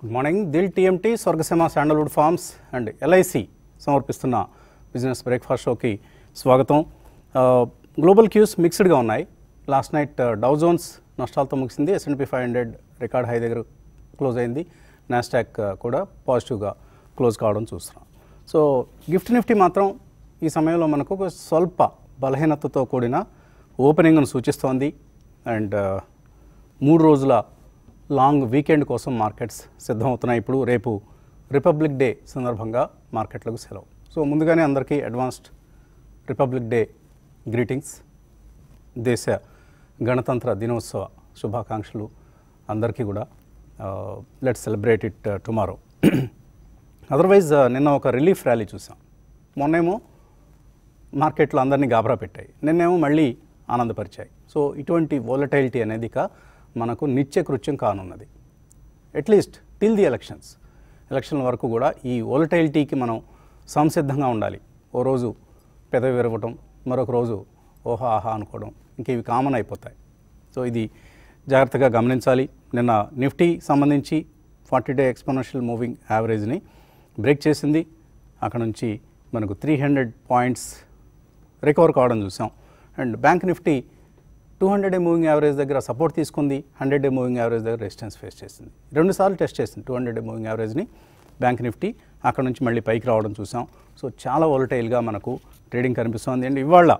Good morning Dil TMT Swargaseema sandalwood farms and LIC సమర్పిస్తున్న business breakfast షోకి స్వాగతం గ్లోబల్ క్యూస్ మిక్స్డ్గా ఉన్నాయి లాస్ట్ నైట్ డౌ Jones నష్టాలతో ముగిసింది S and P five hundred record high దగ్గర క్లోజ్ అయింది నాస్టాక్ కూడా పాజిటివ్గా క్లోజ్ కావడం చూస్తున్నాం సో గిఫ్ట్ నిఫ్టీ మాత్రం ఈ సమయంలో మనకు ఒక స్వల్ప బలహీనతతో కూడిన ఓపెనింగ్ను సూచిస్తోంది అండ్ మూడు రోజుల లాంగ్ వీకెండ్ కోసం మార్కెట్స్ సిద్ధమవుతున్నాయి ఇప్పుడు రేపు రిపబ్లిక్ డే సందర్భంగా మార్కెట్లకు సెలవు సో ముందుగానే అందరికీ అడ్వాన్స్డ్ రిపబ్లిక్ డే గ్రీటింగ్స్ దేశ గణతంత్ర దినోత్సవ శుభాకాంక్షలు అందరికీ కూడా let celebrate it tomorrow otherwise నిన్న ఒక రిలీఫ్ ర్యాలీ చూసాం మొన్నేమో మార్కెట్లో అందరినీ గాబరా పెట్టాయి నిన్నేమో మళ్ళీ ఆనందపరిచాయి సో ఇటువంటి వోలటైలిటీ అనేది ఇక మనకు నిత్య కృత్యం కానున్నది అట్లీస్ట్ టిల్ ది ఎలక్షన్స్ ఎలక్షన్ల వరకు కూడా ఈ వోలటైలిటీకి మనం సంసిద్ధంగా ఉండాలి ఓ రోజు పెదవి విరవటం మరొక రోజు ఓహా ఆహా అనుకోవడం ఇంక ఇవి కామన్ అయిపోతాయి సో ఇది జాగ్రత్తగా గమనించాలి నిన్న నిఫ్టీ సంబంధించి ఫార్టీ డే ఎక్స్పోనెన్షియల్ మూవింగ్ యావరేజ్ని బ్రేక్ చేసింది అక్కడ నుంచి మనకు త్రీ హండ్రెడ్ పాయింట్స్ రికవర్ కావడం చూసాం and bank Nifty two hundred day moving average దగ్గర సపోర్ట్ తీసుకుంది హండ్రెడ్ డే మూవింగ్ యావరేజ్ దగ్గర రెసిస్టెన్స్ ఫేస్ చేసింది రెండు సార్లు టెస్ట్ చేసింది టూ హండ్రెడ్ డే మూవింగ్ యావరేజ్ని బ్యాంక్ నిఫ్టీ అక్కడ నుంచి మళ్ళీ పైకి రావడం చూసాం సో చాలా వోలటైల్గా మనకు ట్రేడింగ్ కనిపిస్తుంది అండ్ ఇవాళ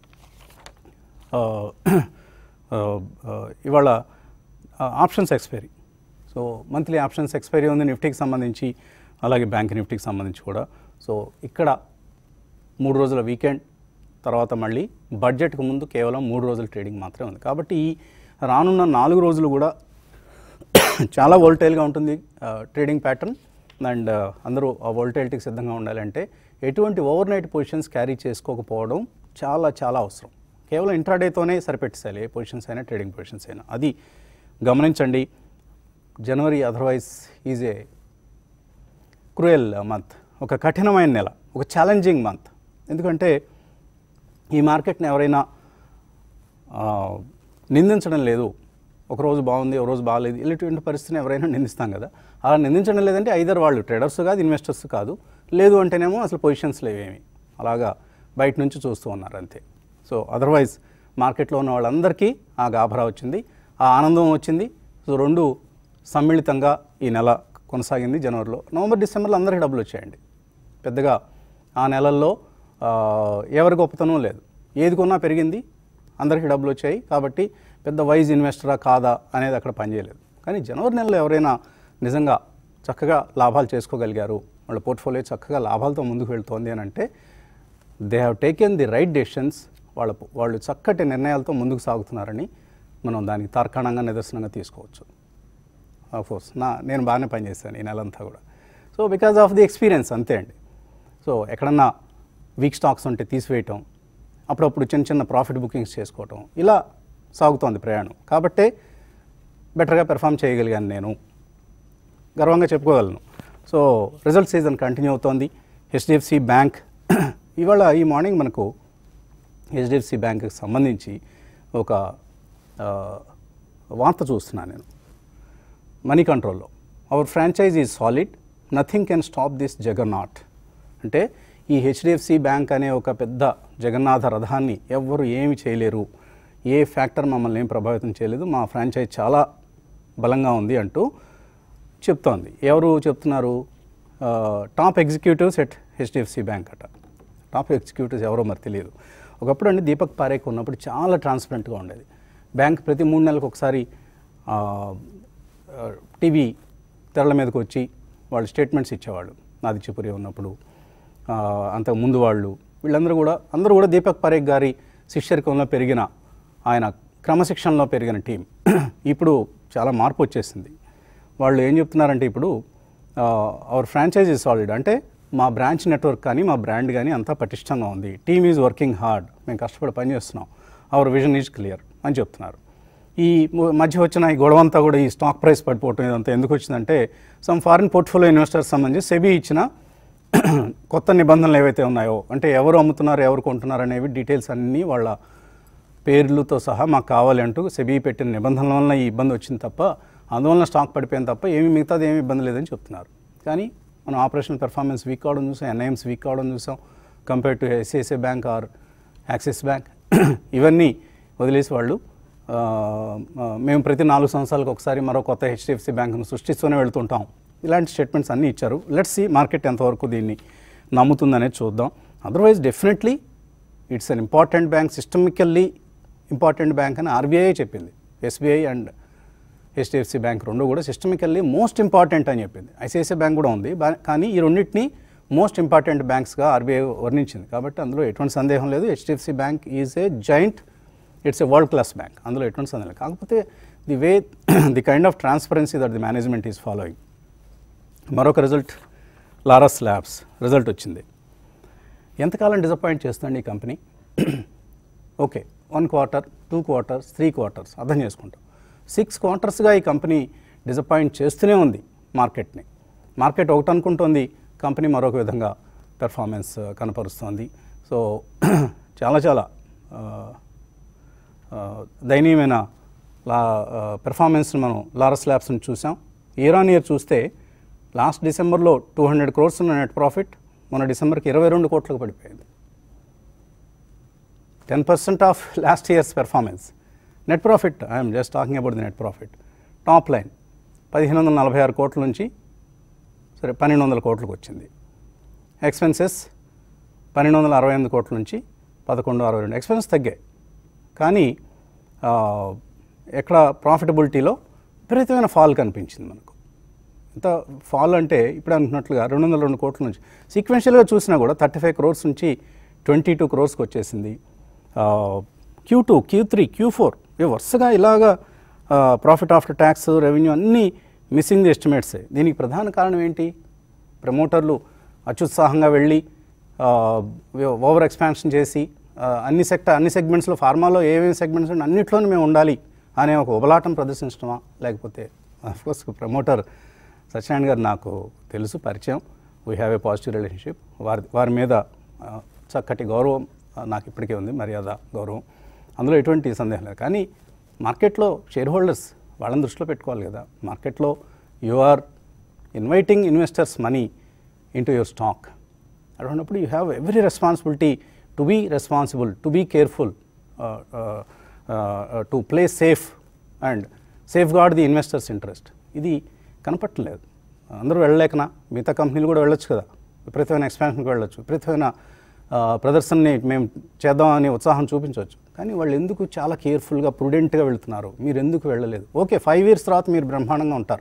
ఆ, ఆ, ఆ, ఇవాళ options expiry so monthly options expiry ఉంది నిఫ్టీకి సంబంధించి అలాగే బ్యాంక్ నిఫ్టీకి సంబంధించి కూడా సో ఇక్కడ మూడు రోజుల వీకెండ్ తర్వాత మళ్ళీ బడ్జెట్కు ముందు కేవలం మూడు రోజుల ట్రేడింగ్ మాత్రమే ఉంది కాబట్టి ఈ రానున్న నాలుగు రోజులు కూడా చాలా వోల్టైల్గా ఉంటుంది ట్రేడింగ్ ప్యాటర్న్ అండ్ అందరూ ఆ వోల్టైలిటీకి సిద్ధంగా ఉండాలంటే ఎటువంటి ఓవర్ నైట్ పొజిషన్స్ క్యారీ చేసుకోకపోవడం చాలా చాలా అవసరం కేవలం ఇంట్రాడేతోనే సరిపెట్టేసాలి ఏ పొజిషన్స్ అయినా ట్రేడింగ్ పొజిషన్స్ అయినా అది గమనించండి January otherwise is a cruel month ఒక కఠినమైన నెల ఒక ఛాలెంజింగ్ మంత్ ఎందుకంటే ఈ మార్కెట్ని ఎవరైనా ఆ, నిందించడం లేదు ఒక రోజు బాగుంది ఒక రోజు బాగాలేదు ఇలాంటి పరిస్థితిని ఎవరైనా నిందిస్తాం కదా అలా నిందించడం లేదంటే ఐదర్ వాళ్ళు ట్రేడర్స్ కాదు ఇన్వెస్టర్స్ కాదు లేదు అంటేనేమో అసలు పొజిషన్స్ లేవేమి అలాగా బయట నుంచి చూస్తూ ఉన్నారు అంతే సో అదర్వైజ్ మార్కెట్లో ఉన్న వాళ్ళందరికీ ఆ గాభరా వచ్చింది ఆ ఆనందం వచ్చింది సో రెండు సమ్మిళితంగా ఈ నెల కొనసాగింది జనవరిలో నవంబర్ డిసెంబర్లో అందరికీ డబ్బులు వచ్చాయండి పెద్దగా ఆ నెలల్లో ఆ, ఎవరి గొప్పతనం లేదు ఏది కొన్నా పెరిగింది అందరికీ డబ్బులు వచ్చాయి కాబట్టి పెద్ద వైజ్ ఇన్వెస్టరా కాదా అనేది అక్కడ పనిచేయలేదు కానీ జనవరి నెలలో ఎవరైనా నిజంగా చక్కగా లాభాలు చేసుకోగలిగారు వాళ్ళ పోర్ట్ఫోలియో చక్కగా లాభాలతో ముందుకు వెళ్తోంది అని అంటే they have taken the right decisions వాళ్ళ వాళ్ళు చక్కటి నిర్ణయాలతో ముందుకు సాగుతున్నారని మనం దానికి తార్కాణంగా నిదర్శనంగా తీసుకోవచ్చు కోర్స్ నా నేను బాగానే పనిచేశాను ఈ నెలంతా కూడా so because of the experience అంతే అండి సో ఎక్కడన్నా వీక్ స్టాక్స్ ఉంటే తీసివేయటం అప్పుడప్పుడు చిన్న చిన్న ప్రాఫిట్ బుకింగ్స్ చేసుకోవటం ఇలా సాగుతోంది ప్రయాణం కాబట్టే బెటర్గా పెర్ఫామ్ చేయగలిగాను నేను గర్వంగా చెప్పుకోగలను సో రిజల్ట్ సీజన్ కంటిన్యూ అవుతోంది హెచ్డిఎఫ్సి బ్యాంక్ ఇవాళ ఈ మార్నింగ్ మనకు హెచ్డిఎఫ్సి బ్యాంక్కి సంబంధించి ఒక ఆ, వార్త చూస్తున్నాను నేను మనీ కంట్రోల్లో our franchise is solid nothing can stop this juggernaut అంటే ఈ హెచ్డిఎఫ్సి బ్యాంక్ అనే ఒక పెద్ద జగన్నాథ రథాన్ని ఎవ్వరు ఏమి చేయలేరు ఏ ఫ్యాక్టర్ మమ్మల్ని ఏం ప్రభావితం చేయలేదు మా ఫ్రాంచైజ్ చాలా బలంగా ఉంది అంటూ చెప్తోంది ఎవరు చెప్తున్నారు ఆ, top executives at HDFC bank అట టాప్ ఎగ్జిక్యూటివ్స్ ఎవరో మరి తెలియదు ఒకప్పుడు అండి దీపక్ పారేక్ ఉన్నప్పుడు చాలా ట్రాన్స్పరెంట్గా ఉండేది బ్యాంక్ ప్రతి మూడు నెలలకు ఒకసారి ఆ, ఆ, టీవీ తెరల మీదకి వచ్చి వాళ్ళు స్టేట్మెంట్స్ ఇచ్చేవాళ్ళు ఆదిత్యపురి ఉన్నప్పుడు ఆ, అంతకు ముందు వాళ్ళు వీళ్ళందరూ కూడా అందరూ కూడా దీపక్ పరేఖ్ గారి శిష్యరికంలో పెరిగిన ఆయన క్రమశిక్షణలో పెరిగిన టీం ఇప్పుడు చాలా మార్పు వచ్చేసింది వాళ్ళు ఏం చెప్తున్నారంటే ఇప్పుడు అవర్ ఫ్రాంచైజ్ ఇస్ సాలిడ్ అంటే మా బ్రాంచ్ నెట్వర్క్ కానీ మా బ్రాండ్ కానీ అంతా పటిష్టంగా ఉంది టీమ్ ఈజ్ వర్కింగ్ హార్డ్ మేము కష్టపడి పనిచేస్తున్నాం అవర్ విజన్ ఈజ్ క్లియర్ అని చెప్తున్నారు ఈ మ- మధ్య వచ్చిన ఈ గొడవ అంతా కూడా ఈ స్టాక్ ప్రైస్ పడిపోవటం ఇదంతా ఎందుకు వచ్చిందంటే సమ్ ఫారిన్ పోర్ట్ఫోలియో ఇన్వెస్టర్స్ సంబంధించి సెబీ ఇచ్చిన కొత్త నిబంధనలు ఏవైతే ఉన్నాయో అంటే ఎవరు అమ్ముతున్నారు ఎవరు కొంటున్నారు అనేవి డీటెయిల్స్ అన్నీ వాళ్ళ పేర్లతో సహా మాకు కావాలి అంటూ సెబీ పెట్టిన నిబంధనల వలన ఈ ఇబ్బంది వచ్చింది తప్ప అందువలన స్టాక్ పడిపోయింది తప్ప ఏమీ మిగతాది ఏమీ ఇబ్బంది లేదని చెప్తున్నారు కానీ మనం ఆపరేషనల్ పెర్ఫార్మెన్స్ వీక్ కావడం చూసాం ఎన్ఐఎమ్స్ వీక్ కావడం చూసాం compare to ICICI bank or Axis bank ఇవన్నీ వదిలేసి వాళ్ళు ఆ, ఆ, మేము ప్రతి నాలుగు సంవత్సరాలకు ఒకసారి మరో కొత్త హెచ్డిఎఫ్సి బ్యాంకును సృష్టిస్తూనే వెళ్తుంటాం ఇలాంటి స్టేట్మెంట్స్ అన్నీ ఇచ్చారు లెట్స్ సి మార్కెట్ ఎంతవరకు దీన్ని నమ్ముతుందనేది చూద్దాం otherwise definitely it's an important bank systemically important bank అని ఆర్బీఐ చెప్పింది ఎస్బీఐ అండ్ హెచ్డిఎఫ్సి బ్యాంక్ రెండు కూడా సిస్టమికల్లీ మోస్ట్ ఇంపార్టెంట్ అని చెప్పింది ఐసిఐసిఐ బ్యాంక్ కూడా ఉంది బా- కానీ ఈ రెండింటిని మోస్ట్ ఇంపార్టెంట్ బ్యాంక్స్గా ఆర్బీఐ వర్ణించింది కాబట్టి అందులో ఎటువంటి సందేహం లేదు HDFC bank is a giant it's a world class bank అందులో ఎటువంటి సందేహం లేదు కాకపోతే the way the kind of transparency that the management is following మరొక రిజల్ట్ లారస్ ల్యాబ్స్ రిజల్ట్ వచ్చింది ఎంతకాలం డిసప్పాయింట్ చేస్తుంది ఈ company okay one quarter two quarters three quarters అర్థం చేసుకుంటాం సిక్స్ క్వార్టర్స్గా ఈ కంపెనీ డిసప్పాయింట్ చేస్తూనే ఉంది మార్కెట్ని మార్కెట్ ఒకటి అనుకుంటోంది కంపెనీ మరొక విధంగా పెర్ఫార్మెన్స్ కనపరుస్తోంది సో చాలా చాలా ఆ, ఆ, దయనీయమైన లా పెర్ఫార్మెన్స్ని మనం లారస్ ల్యాబ్స్ని చూసాం ఇయర్ ఆన్ ఇయర్ చూస్తే లాస్ట్ డిసెంబర్లో టూ హండ్రెడ్ క్రోర్స్ ఉన్న నెట్ ప్రాఫిట్ మన డిసెంబర్కి ఇరవై రెండు కోట్లకు పడిపోయింది ten percent of last years performance net profit I'm just talking about the net profit top line పదిహేను వందల నలభై ఆరు కోట్ల నుంచి సరే పన్నెండు వందల కోట్లకు వచ్చింది ఎక్స్పెన్సెస్ పన్నెండు వందల అరవై ఎనిమిది కోట్ల నుంచి పదకొండు అరవై రెండు ఎక్స్పెన్స్ తగ్గాయి కానీ ఆ, ఎక్కడ ప్రాఫిటబిలిటీలో విపరీతమైన ఫాల్ కనిపించింది మనకు ఎంత ఫాల్ అంటే ఇప్పుడు అనుకున్నట్లుగా రెండు వందల రెండు కోట్ల నుంచి సీక్వెన్షియల్గా చూసినా కూడా థర్టీ ఫైవ్ క్రోర్స్ నుంచి ట్వంటీ టూ క్రోర్స్కి వచ్చేసింది Q two Q three Q four ఇవి వరుసగా ఇలాగా ప్రాఫిట్ ఆఫ్టర్ ట్యాక్స్ రెవెన్యూ అన్నీ మిస్సింగ్ ది ఎస్టిమేట్సే దీనికి ప్రధాన కారణం ఏంటి ప్రమోటర్లు అత్యుత్సాహంగా వెళ్ళి ఓవర్ ఎక్స్పాన్షన్ చేసి ఆ, అన్ని సెక్టర్ అన్ని సెగ్మెంట్స్లో ఫార్మాలో ఏమేమి సెగ్మెంట్స్ ఉన్నాయి అన్నిట్లోనూ మేము ఉండాలి అనే ఒక ఉబలాటం ప్రదర్శించడమా లేకపోతే కోర్స్ ప్రమోటర్ సత్యనారాయణ గారు నాకు తెలుసు పరిచయం we have a positive relationship వారి వారి మీద ఆ, చక్కటి గౌరవం ఆ, నాకు ఇప్పటికే ఉంది మర్యాద గౌరవం అందులో ఎటువంటి సందేహం లేదు కానీ మార్కెట్లో షేర్ హోల్డర్స్ వాళ్ళని దృష్టిలో పెట్టుకోవాలి కదా మార్కెట్లో you are inviting investors money into your stock అటువంటిప్పుడు you have every responsibility to be responsible to be careful to play safe and safeguard the investors interest ఇది కనపట్టలేదు అందరూ వెళ్ళలేకనా మిగతా కంపెనీలు కూడా వెళ్ళొచ్చు కదా విపరీతమైన ఎక్స్పాన్షన్కి వెళ్ళొచ్చు విపరీతమైన ఆ, ప్రదర్శనని మేము చేద్దామని ఉత్సాహం చూపించవచ్చు కానీ వాళ్ళు ఎందుకు చాలా కేర్ఫుల్గా ప్రుడెంట్గా వెళ్తున్నారు మీరు ఎందుకు వెళ్ళలేదు ఓకే ఫైవ్ ఇయర్స్ తర్వాత మీరు బ్రహ్మాండంగా ఉంటారు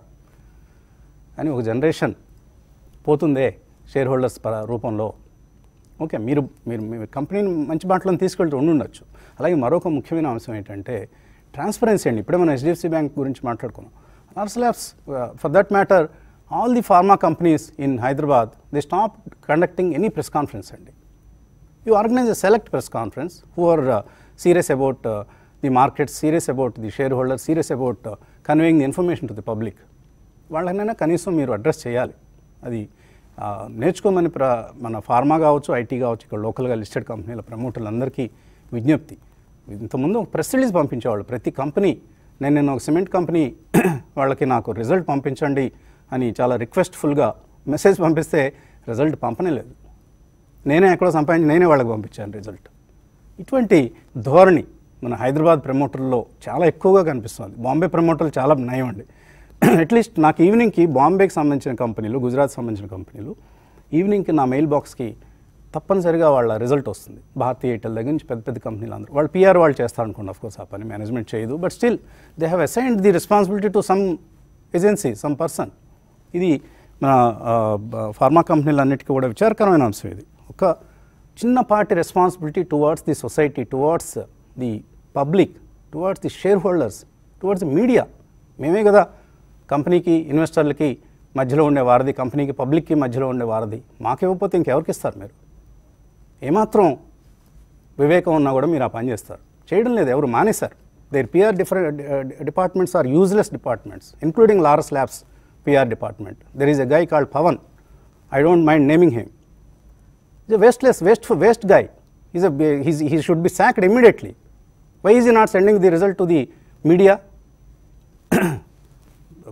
కానీ ఒక జనరేషన్ పోతుందే షేర్ హోల్డర్స్ పర రూపంలో ఓకే మీరు మీరు మీ కంపెనీని మంచి బాటలను తీసుకెళ్తూ ఉండుండొచ్చు అలాగే మరొక ముఖ్యమైన అంశం ఏంటంటే ట్రాన్స్పరెన్సీ అండి ఇప్పుడే మనం హెచ్డిఎఫ్సి బ్యాంక్ గురించి మాట్లాడుకున్నాం నార్స్ labs for that matter all the pharma companies in Hyderabad they stop conducting any press conference అండి you organize a select press conference who are uh, serious about uh, the market, serious about the shareholders, serious about uh, conveying the information to the public. వాళ్ళనైనా కనీసం మీరు address చేయాలి అది ఆ, నేర్చుకోమని ప్ర మన ఫార్మా కావచ్చు ఐటీ కావచ్చు ఇక్కడ లోకల్గా లిస్టెడ్ కంపెనీల ప్రమోటర్లందరికీ విజ్ఞప్తి ఇంతకుముందు ఒక ప్రెస్ రిలీజ్ పంపించేవాళ్ళు ప్రతి కంపెనీ నేను నేను ఒక సిమెంట్ కంపెనీ వాళ్ళకి నాకు రిజల్ట్ పంపించండి అని చాలా రిక్వెస్ట్ఫుల్గా మెసేజ్ పంపిస్తే రిజల్ట్ పంపనే లేదు నేనే ఎక్కడో సంపాదించి నేనే వాళ్ళకి పంపించాను రిజల్ట్ ఇటువంటి ధోరణి మన హైదరాబాద్ ప్రమోటర్లో చాలా ఎక్కువగా కనిపిస్తుంది బాంబే ప్రమోటర్లు చాలా నయం అండి అట్లీస్ట్ నాకు ఈవినింగ్కి బాంబేకి సంబంధించిన కంపెనీలు గుజరాత్ సంబంధించిన కంపెనీలు ఈవినింగ్కి నా మెయిల్ బాక్స్కి తప్పనిసరిగా వాళ్ళ రిజల్ట్ వస్తుంది భారతీయ ఎయిర్టెల్ దగ్గర నుంచి పెద్ద పెద్ద కంపెనీలు అందరూ వాళ్ళు పిఆర్ వాళ్ళు చేస్తారనుకోండి ఆఫ్ కోర్స్ ఆ పని మేనేజ్మెంట్ చేయదు but still they have assigned the responsibility to some agency some person ఇది మన ఆ, బ- ఫార్మా కంపెనీలన్నిటికీ కూడా విచారకరమైన అంశం ఇది ఒక చిన్నపాటి responsibility towards the society towards the public towards the shareholders towards the media మేమే కదా కంపెనీకి ఇన్వెస్టర్లకి మధ్యలో ఉండే వారధి కంపెనీకి పబ్లిక్కి మధ్యలో ఉండే వారధి మాకు ఇవ్వకపోతే ఇంకెవరికి ఇస్తారు మీరు ఏమాత్రం వివేకం ఉన్నా కూడా మీరు ఆ పని చేస్తారు చేయడం లేదు ఎవరు మానేశారు there PR different departments are useless departments including Laurus labs PR department there is a guy called Pavan I don't mind naming him is a wasteless waste waste guy. He's a, he's, he should be sacked immediately. Why is he not sending the result to the media?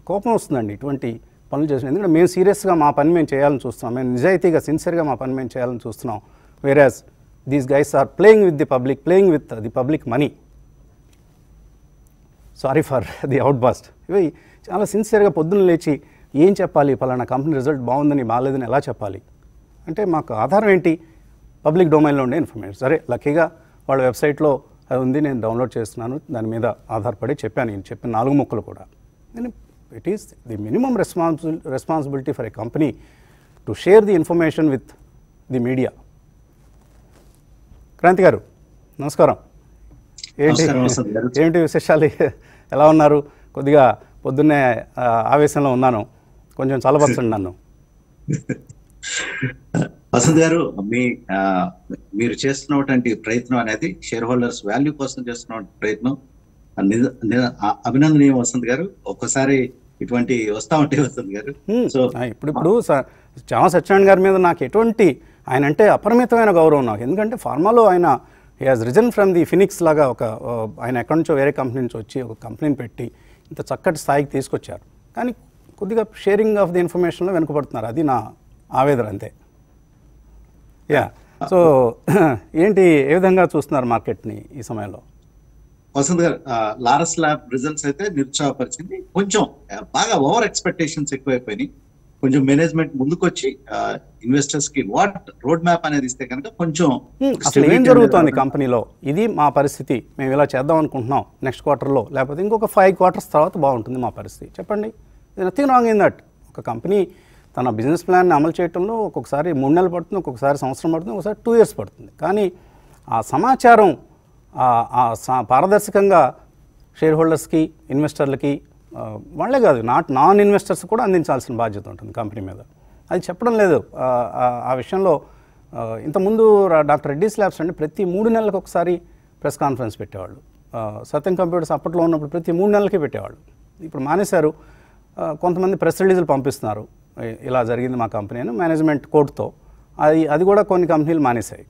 కోపం వస్తుందండి ఇటువంటి పనులు చేసిన ఎందుకంటే మేము సీరియస్గా మా పని మేము చేయాలని చూస్తున్నాం మేము నిజాయితీగా సిన్సియర్గా మా పని మేము చేయాలని చూస్తున్నాం whereas these guys are playing with the public playing with the public money sorry for the outburst ఇవి చాలా సిన్సియర్గా పొద్దున్న లేచి ఏం చెప్పాలి పలానా కంపెనీ రిజల్ట్ బాగుందని బాగాలేదని ఎలా చెప్పాలి అంటే మాకు ఆధారం ఏంటి పబ్లిక్ డొమైన్లో ఉండే ఇన్ఫర్మేషన్ సరే లక్కీగా వాళ్ళ వెబ్సైట్లో అది ఉంది నేను డౌన్లోడ్ చేస్తున్నాను దాని మీద ఆధారపడి చెప్పాను నేను చెప్పిన నాలుగు ముక్కలు కూడా నేను it is the minimum responsible responsibility for a company to share the information with the media Kranti గారు నమస్కారం ఏంటి నమస్కారం, వసంత్ గారు. ఏంటి విశేషాలు ఎలా ఉన్నారు కొద్దిగా పొద్దున్నే ఆ, ఆవేశంలో ఉన్నాను కొంచెం చల్లపరచండి నన్ను వసంత్ గారు మీ ఆ, మీరు చేస్తున్నటువంటి ప్రయత్నం అనేది షేర్ హోల్డర్స్ వాల్యూ కోసం చేస్తున్న ప్రయత్నం ఆ, నిజ- నిజ- ఆ, అభినందనీయం వసంత్ గారు ఒక్కసారి ఇటువంటి వస్తా ఉంటాయి వసంత్ గారు హ్మ్. సో ఆ, ఇప్పుడు ఇప్పుడు స- చామ సత్యనారాయణ గారి మీద నాకు ఎటువంటి ఆయన అంటే అపరిమితమైన గౌరవం నాకు ఎందుకంటే ఫార్మాలో ఆయన he has risen from the phoenix లాగా ఒక ఆ, ఆయన ఎక్కడి నుంచో వేరే కంపెనీ నుంచి వచ్చి ఒక కంపెనీని పెట్టి ఇంత చక్కటి స్థాయికి తీసుకొచ్చారు కానీ కొద్దిగా షేరింగ్ ఆఫ్ ది ఇన్ఫర్మేషన్లో వెనుకబడుతున్నారు అది నా ఆవేదన అంతే యా సో ఏంటి ఏ విధంగా చూస్తున్నారు మార్కెట్ని ఈ సమయంలో వసంత్ గారు ఆ, లారస్ ల్యాబ్ రిజల్ట్స్ అయితే నిరుత్సాహపరిచింది కొంచెం ఆ, బాగా ఓవర్ ఎక్స్పెక్టేషన్స్ ఎక్కువైపోయినాయి కొంచెం మేనేజ్మెంట్ ముందుకొచ్చి ఇన్వెస్టర్స్ కి వాట్ రోడ్ మ్యాప్ అనేది ఇస్తే కనుక కొంచెం హ్మ్, ఒక అసలు ఏం stability జరుగుతోంది అనేది కంపెనీలో ఇది మా పరిస్థితి మేము ఇలా చేద్దాం అనుకుంటున్నాం నెక్స్ట్ క్వార్టర్లో లేకపోతే ఇంకొక ఫైవ్ క్వార్టర్స్ తర్వాత బాగుంటుంది మా పరిస్థితి చెప్పండి నథింగ్ రాంగ్ ఇన్ దట్ ఒక కంపెనీ తన బిజినెస్ ప్లాన్ని అమలు చేయడంలో ఒక్కొక్కసారి మూడు నెలలు పడుతుంది ఒక్కొక్కసారి సంవత్సరం పడుతుంది ఒకసారి టూ ఇయర్స్ పడుతుంది కానీ ఆ సమాచారం ఆ- ఆ సా- పారదర్శకంగా షేర్ హోల్డర్స్కి ఇన్వెస్టర్లకి ఆ, వాళ్ళే కాదు నాట్ నాన్ ఇన్వెస్టర్స్ కూడా అందించాల్సిన బాధ్యత ఉంటుంది కంపెనీ మీద అది చెప్పడం లేదు ఆ, ఆ- ఆ విషయంలో ఆ, ఇంతకుముందు రా- డాక్టర్ రెడ్డిస్ ల్యాబ్స్ అంటే ప్రతి మూడు నెలలకు ఒకసారి ప్రెస్ కాన్ఫరెన్స్ పెట్టేవాళ్ళు ఆ, సత్యం కంప్యూటర్స్ అప్పట్లో ఉన్నప్పుడు ప్రతి మూడు నెలలకి పెట్టేవాళ్ళు ఇప్పుడు మానేశారు ఆ, కొంతమంది ప్రెస్ రిలీజులు పంపిస్తున్నారు ఇ- ఇలా జరిగింది మా కంపెనీ అని మేనేజ్మెంట్ కోర్టుతో అది అది కూడా కొన్ని కంపెనీలు మానేశాయి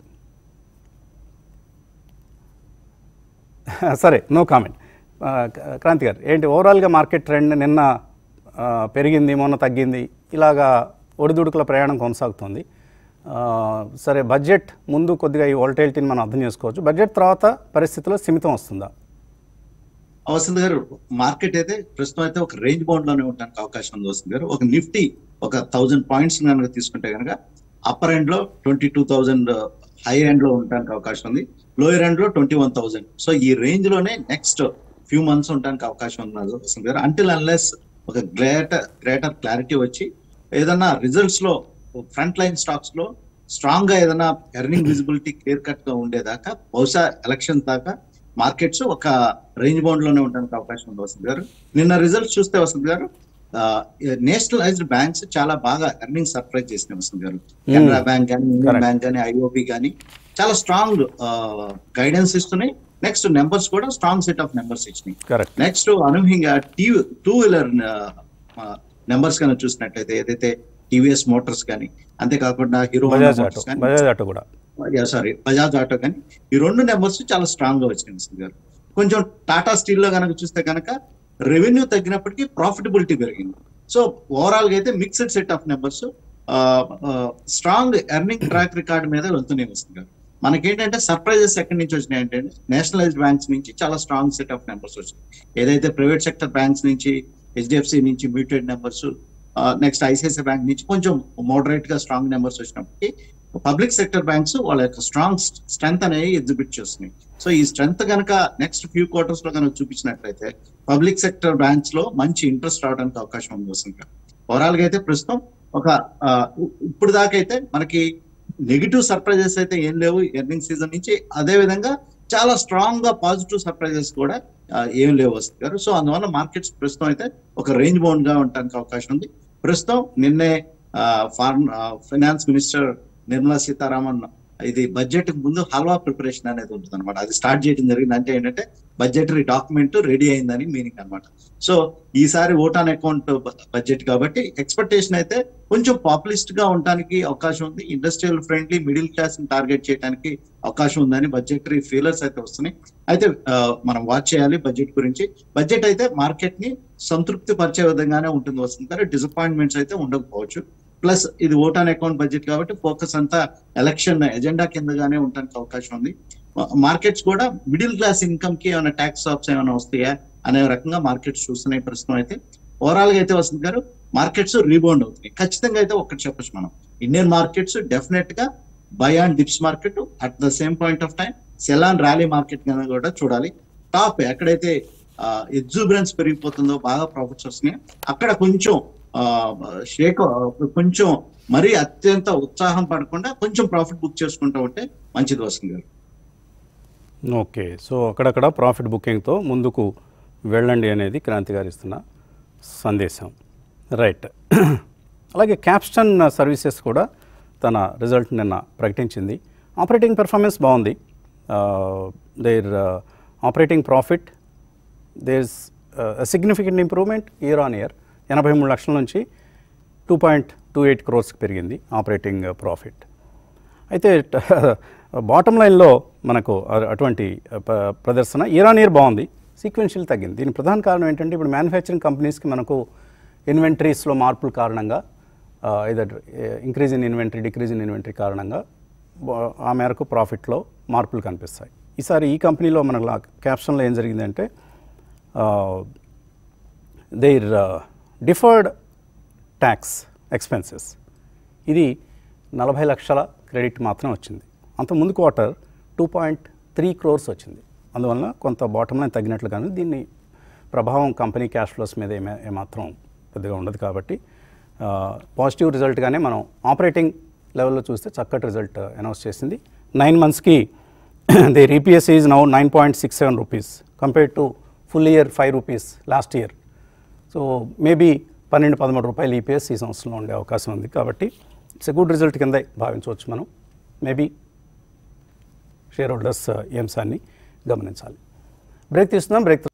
సరే నో కామెంట్ క్రాంతి గారు ఏంటి ఓవరాల్గా మార్కెట్ ట్రెండ్ నిన్న ఆ, పెరిగింది మొన్న తగ్గింది ఇలాగా ఒడిదుడుకుల ప్రయాణం కొనసాగుతుంది ఆ, సరే బడ్జెట్ ముందు కొద్దిగా ఈ వోల్టైలిటీని మనం అర్థం చేసుకోవచ్చు బడ్జెట్ తర్వాత పరిస్థితిలో స్థిమితం వస్తుందా వసంత్ గారు మార్కెట్ అయితే ప్రస్తుతం అయితే ఒక రేంజ్ బౌండ్ లోనే ఉండడానికి అవకాశం ఉంది వసంత్ గారు ఒక నిఫ్టీ ఒక థౌజండ్ పాయింట్స్ కనుక తీసుకుంటే కనుక అప్పర్ ఎండ్ లో twenty two thousand high end లో ఉండడానికి అవకాశం ఉంది లోయర్ ఎండ్ లో ట్వంటీ వన్ థౌసండ్ సో ఈ రేంజ్ లోనే నెక్స్ట్ ఫ్యూ మంత్స్ ఉండడానికి అవకాశం ఉంది వసంత్ గారు అంటిల్ అన్లెస్ ఒక గ్రేటర్ గ్రేటర్ క్లారిటీ వచ్చి ఏదన్నా రిజల్ట్స్ లో ఫ్రంట్ లైన్ స్టాక్స్ లో స్ట్రాంగ్ గా ఏదైనా ఎర్నింగ్ విజిబిలిటీ క్లియర్ కట్ గా ఉండేదాకా బహుశా ఎలక్షన్ దాకా మార్కెట్స్ ఒక రేంజ్ బౌండ్ లోనే ఉండడానికి అవకాశం ఉంది వసంత్ గారు నిన్న రిజల్ట్స్ చూస్తే వసంత్ గారు నేషనలైజ్డ్ బ్యాంక్స్ చాలా బాగా ఎర్నింగ్ సర్ప్రైజ్ చేసినాయి వసంత్ గారు కెనరా బ్యాంక్ కానీ యూనియన్ Correct. బ్యాంక్ కానీ ఐఓబి కానీ చాలా స్ట్రాంగ్ గైడెన్స్ ఇస్తున్నాయి నెక్స్ట్ నెంబర్స్ కూడా స్ట్రాంగ్ సెట్ ఆఫ్ నెంబర్స్ ఇచ్చినాయి కరెక్ట్ నెక్స్ట్ అనూహ్యంగా టీ టూ వీలర్ నెంబర్స్ కనుక చూసినట్లయితే ఏదైతే టీవీఎస్ మోటార్స్ కానీ అంతేకాకుండా హీరో బజాజ్ ఆటో మోటార్స్ కానీ బజాజ్ ఆటో కూడా సారీ బజాజ్ ఆటో కానీ ఈ రెండు నెంబర్స్ చాలా స్ట్రాంగ్ గా వచ్చినాయి మిస్టర్ గారు కొంచెం టాటా స్టీల్ లో కనుక చూస్తే కనుక రెవెన్యూ తగ్గినప్పటికీ ప్రాఫిటబిలిటీ పెరిగింది సో ఓవరాల్ గా అయితే mixed set of numbers strong earning track record మీద వెళ్తున్నాయి మిస్టర్ గారు మనకేంటంటే సర్ప్రైజెస్ ఎక్కడి నుంచి వచ్చినాయి అంటే నేషనలైజ్డ్ బ్యాంక్స్ నుంచి చాలా స్ట్రాంగ్ సెట్ ఆఫ్ నెంబర్స్ వచ్చినాయి ఏదైతే ప్రైవేట్ సెక్టర్ బ్యాంక్స్ నుంచి హెచ్డిఎఫ్సి నుంచి muted numbers next ICICI bank నుంచి కొంచెం మోడరేట్ గా స్ట్రాంగ్ నెంబర్స్ వచ్చినప్పటికీ పబ్లిక్ సెక్టర్ బ్యాంక్స్ వాళ్ళ యొక్క స్ట్రాంగ్ స్ట్రెంత్ అనేది ఎగ్జిబిట్ చేస్తున్నాయి సో ఈ స్ట్రెంత్ కనుక నెక్స్ట్ ఫ్యూ క్వార్టర్స్ లో కనుక చూపించినట్లయితే పబ్లిక్ సెక్టర్ బ్యాంక్స్ లో మంచి ఇంట్రెస్ట్ రావడానికి అవకాశం ఉంది వస్తుంది ఓవరాల్ గా అయితే ప్రస్తుతం ఒక ఆ, ఇ- ఇప్పుడు దాకా అయితే మనకి నెగిటివ్ సర్ప్రైజెస్ అయితే ఏం లేవు ఎర్నింగ్ సీజన్ నుంచి అదే విధంగా చాలా స్ట్రాంగ్ గా పాజిటివ్ సర్ప్రైజెస్ కూడా ఆ, ఏం లేవు వస్తుంది గారు సో అందువల్ల మార్కెట్స్ ప్రస్తుతం అయితే ఒక రేంజ్ బౌండ్ గా ఉండడానికి అవకాశం ఉంది ప్రస్తుతం నిన్నే ఫార్మ్ ఫైనాన్స్ మినిస్టర్ నిర్మలా సీతారామన్ ఇది బడ్జెట్ ముందు హల్వా ప్రిపరేషన్ అనేది ఉంటుంది అనమాట అది స్టార్ట్ చేయడం జరిగింది అంటే ఏంటంటే బడ్జెటరీ డాక్యుమెంట్ రెడీ అయిందని మీనింగ్ అనమాట సో ఈసారి ఓట్ ఆన్ అకౌంట్ బడ్జెట్ కాబట్టి ఎక్స్పెక్టేషన్ అయితే కొంచెం పాపులిస్ట్ గా ఉండడానికి అవకాశం ఉంది industrial friendly middle class target చేయడానికి అవకాశం ఉందని బడ్జెటరీ ఫీలర్స్ అయితే వస్తున్నాయి అయితే ఆ, మనం వాచ్ చేయాలి బడ్జెట్ గురించి బడ్జెట్ అయితే మార్కెట్ ని సంతృప్తి పరిచే విధంగానే ఉంటుంది వస్తుంది కానీ డిసప్పాయింట్మెంట్స్ అయితే ఉండకపోవచ్చు ప్లస్ ఇది ఓట్ ఆన్ అకౌంట్ బడ్జెట్ కాబట్టి ఫోకస్ అంతా ఎలక్షన్ ఎజెండా కిందగానే ఉండడానికి అవకాశం ఉంది మార్కెట్స్ కూడా మిడిల్ క్లాస్ ఇన్కమ్ కి ఏమైనా ట్యాక్స్ ఆప్స్ ఏమైనా వస్తాయా అనే రకంగా మార్కెట్స్ చూస్తున్నాయి ప్రస్తుతం అయితే ఓవరాల్ గా అయితే వస్తుంది గారు మార్కెట్స్ రీబౌండ్ అవుతున్నాయి ఖచ్చితంగా అయితే ఒక్కటి చెప్పచ్చు మనం ఇండియన్ మార్కెట్స్ డెఫినెట్ గా buy and dips market at the same point of time sell and rally market కనుక కూడా చూడాలి టాప్ ఎక్కడైతే ఎగ్జూబరెన్స్ పెరిగిపోతుందో బాగా ప్రాఫిట్స్ వస్తున్నాయి అక్కడ కొంచెం షేక్ కొంచెం మరీ అత్యంత ఉత్సాహం పడకుండా కొంచెం ప్రాఫిట్ బుక్ చేసుకుంటూ ఉంటే మంచిది వస్తుంది గారు ఓకే సో అక్కడక్కడ ప్రాఫిట్ బుకింగ్తో ముందుకు వెళ్ళండి అనేది క్రాంతి గారు ఇస్తున్న సందేశం రైట్ అలాగే క్యాప్స్టన్ సర్వీసెస్ కూడా తన రిజల్ట్ నిన్న ప్రకటించింది ఆపరేటింగ్ పెర్ఫార్మెన్స్ బాగుంది there operating profit there significant improvement year on year ఎనభై మూడు లక్షల నుంచి టూ పాయింట్ టూ ఎయిట్ క్రోర్స్కి పెరిగింది ఆపరేటింగ్ ప్రాఫిట్ అయితే బాటమ్ లైన్లో మనకు అ- అటువంటి ప- ప్రదర్శన ఇయర్ ఆన్ ఇయర్ బాగుంది సీక్వెన్షియల్ తగ్గింది దీని ప్రధాన కారణం ఏంటంటే ఇప్పుడు మ్యానుఫ్యాక్చరింగ్ కంపెనీస్కి మనకు ఇన్వెంటరీస్లో మార్పుల కారణంగా either increase in inventory decrease in inventory కారణంగా బా- ఆ మేరకు ప్రాఫిట్లో మార్పులు కనిపిస్తాయి ఈసారి ఈ కంపెనీలో మనకు క్యాప్షన్లో ఏం జరిగిందంటే దేర్ డిఫర్డ్ ట్యాక్స్ ఎక్స్పెన్సెస్ ఇది నలభై లక్షల క్రెడిట్ మాత్రం వచ్చింది అంత ముందు quarter two point three crores వచ్చింది అందువలన కొంత బాటమ్ లైన్ తగ్గినట్లుగాను దీన్ని ప్రభావం కంపెనీ క్యాష్ ఫ్లోస్ మీద ఏమే ఏమాత్రం పెద్దగా ఉండదు కాబట్టి పాజిటివ్ రిజల్ట్గానే మనం ఆపరేటింగ్ లెవెల్లో చూస్తే చక్కటి రిజల్ట్ అనౌన్స్ చేసింది నైన్ మంత్స్కి the EPS is now nine point six seven rupees compared to full year five rupees last year so maybe పన్నెండు పదమూడు రూపాయలు ఈపీఎస్ ఈ సంవత్సరంలో ఉండే అవకాశం ఉంది కాబట్టి ఇట్స్ ఎ గుడ్ రిజల్ట్ కింద భావించవచ్చు మనం మేబీ షేర్ హోల్డర్స్ ఈ అంశాన్ని గమనించాలి బ్రేక్ తీస్తున్నాం break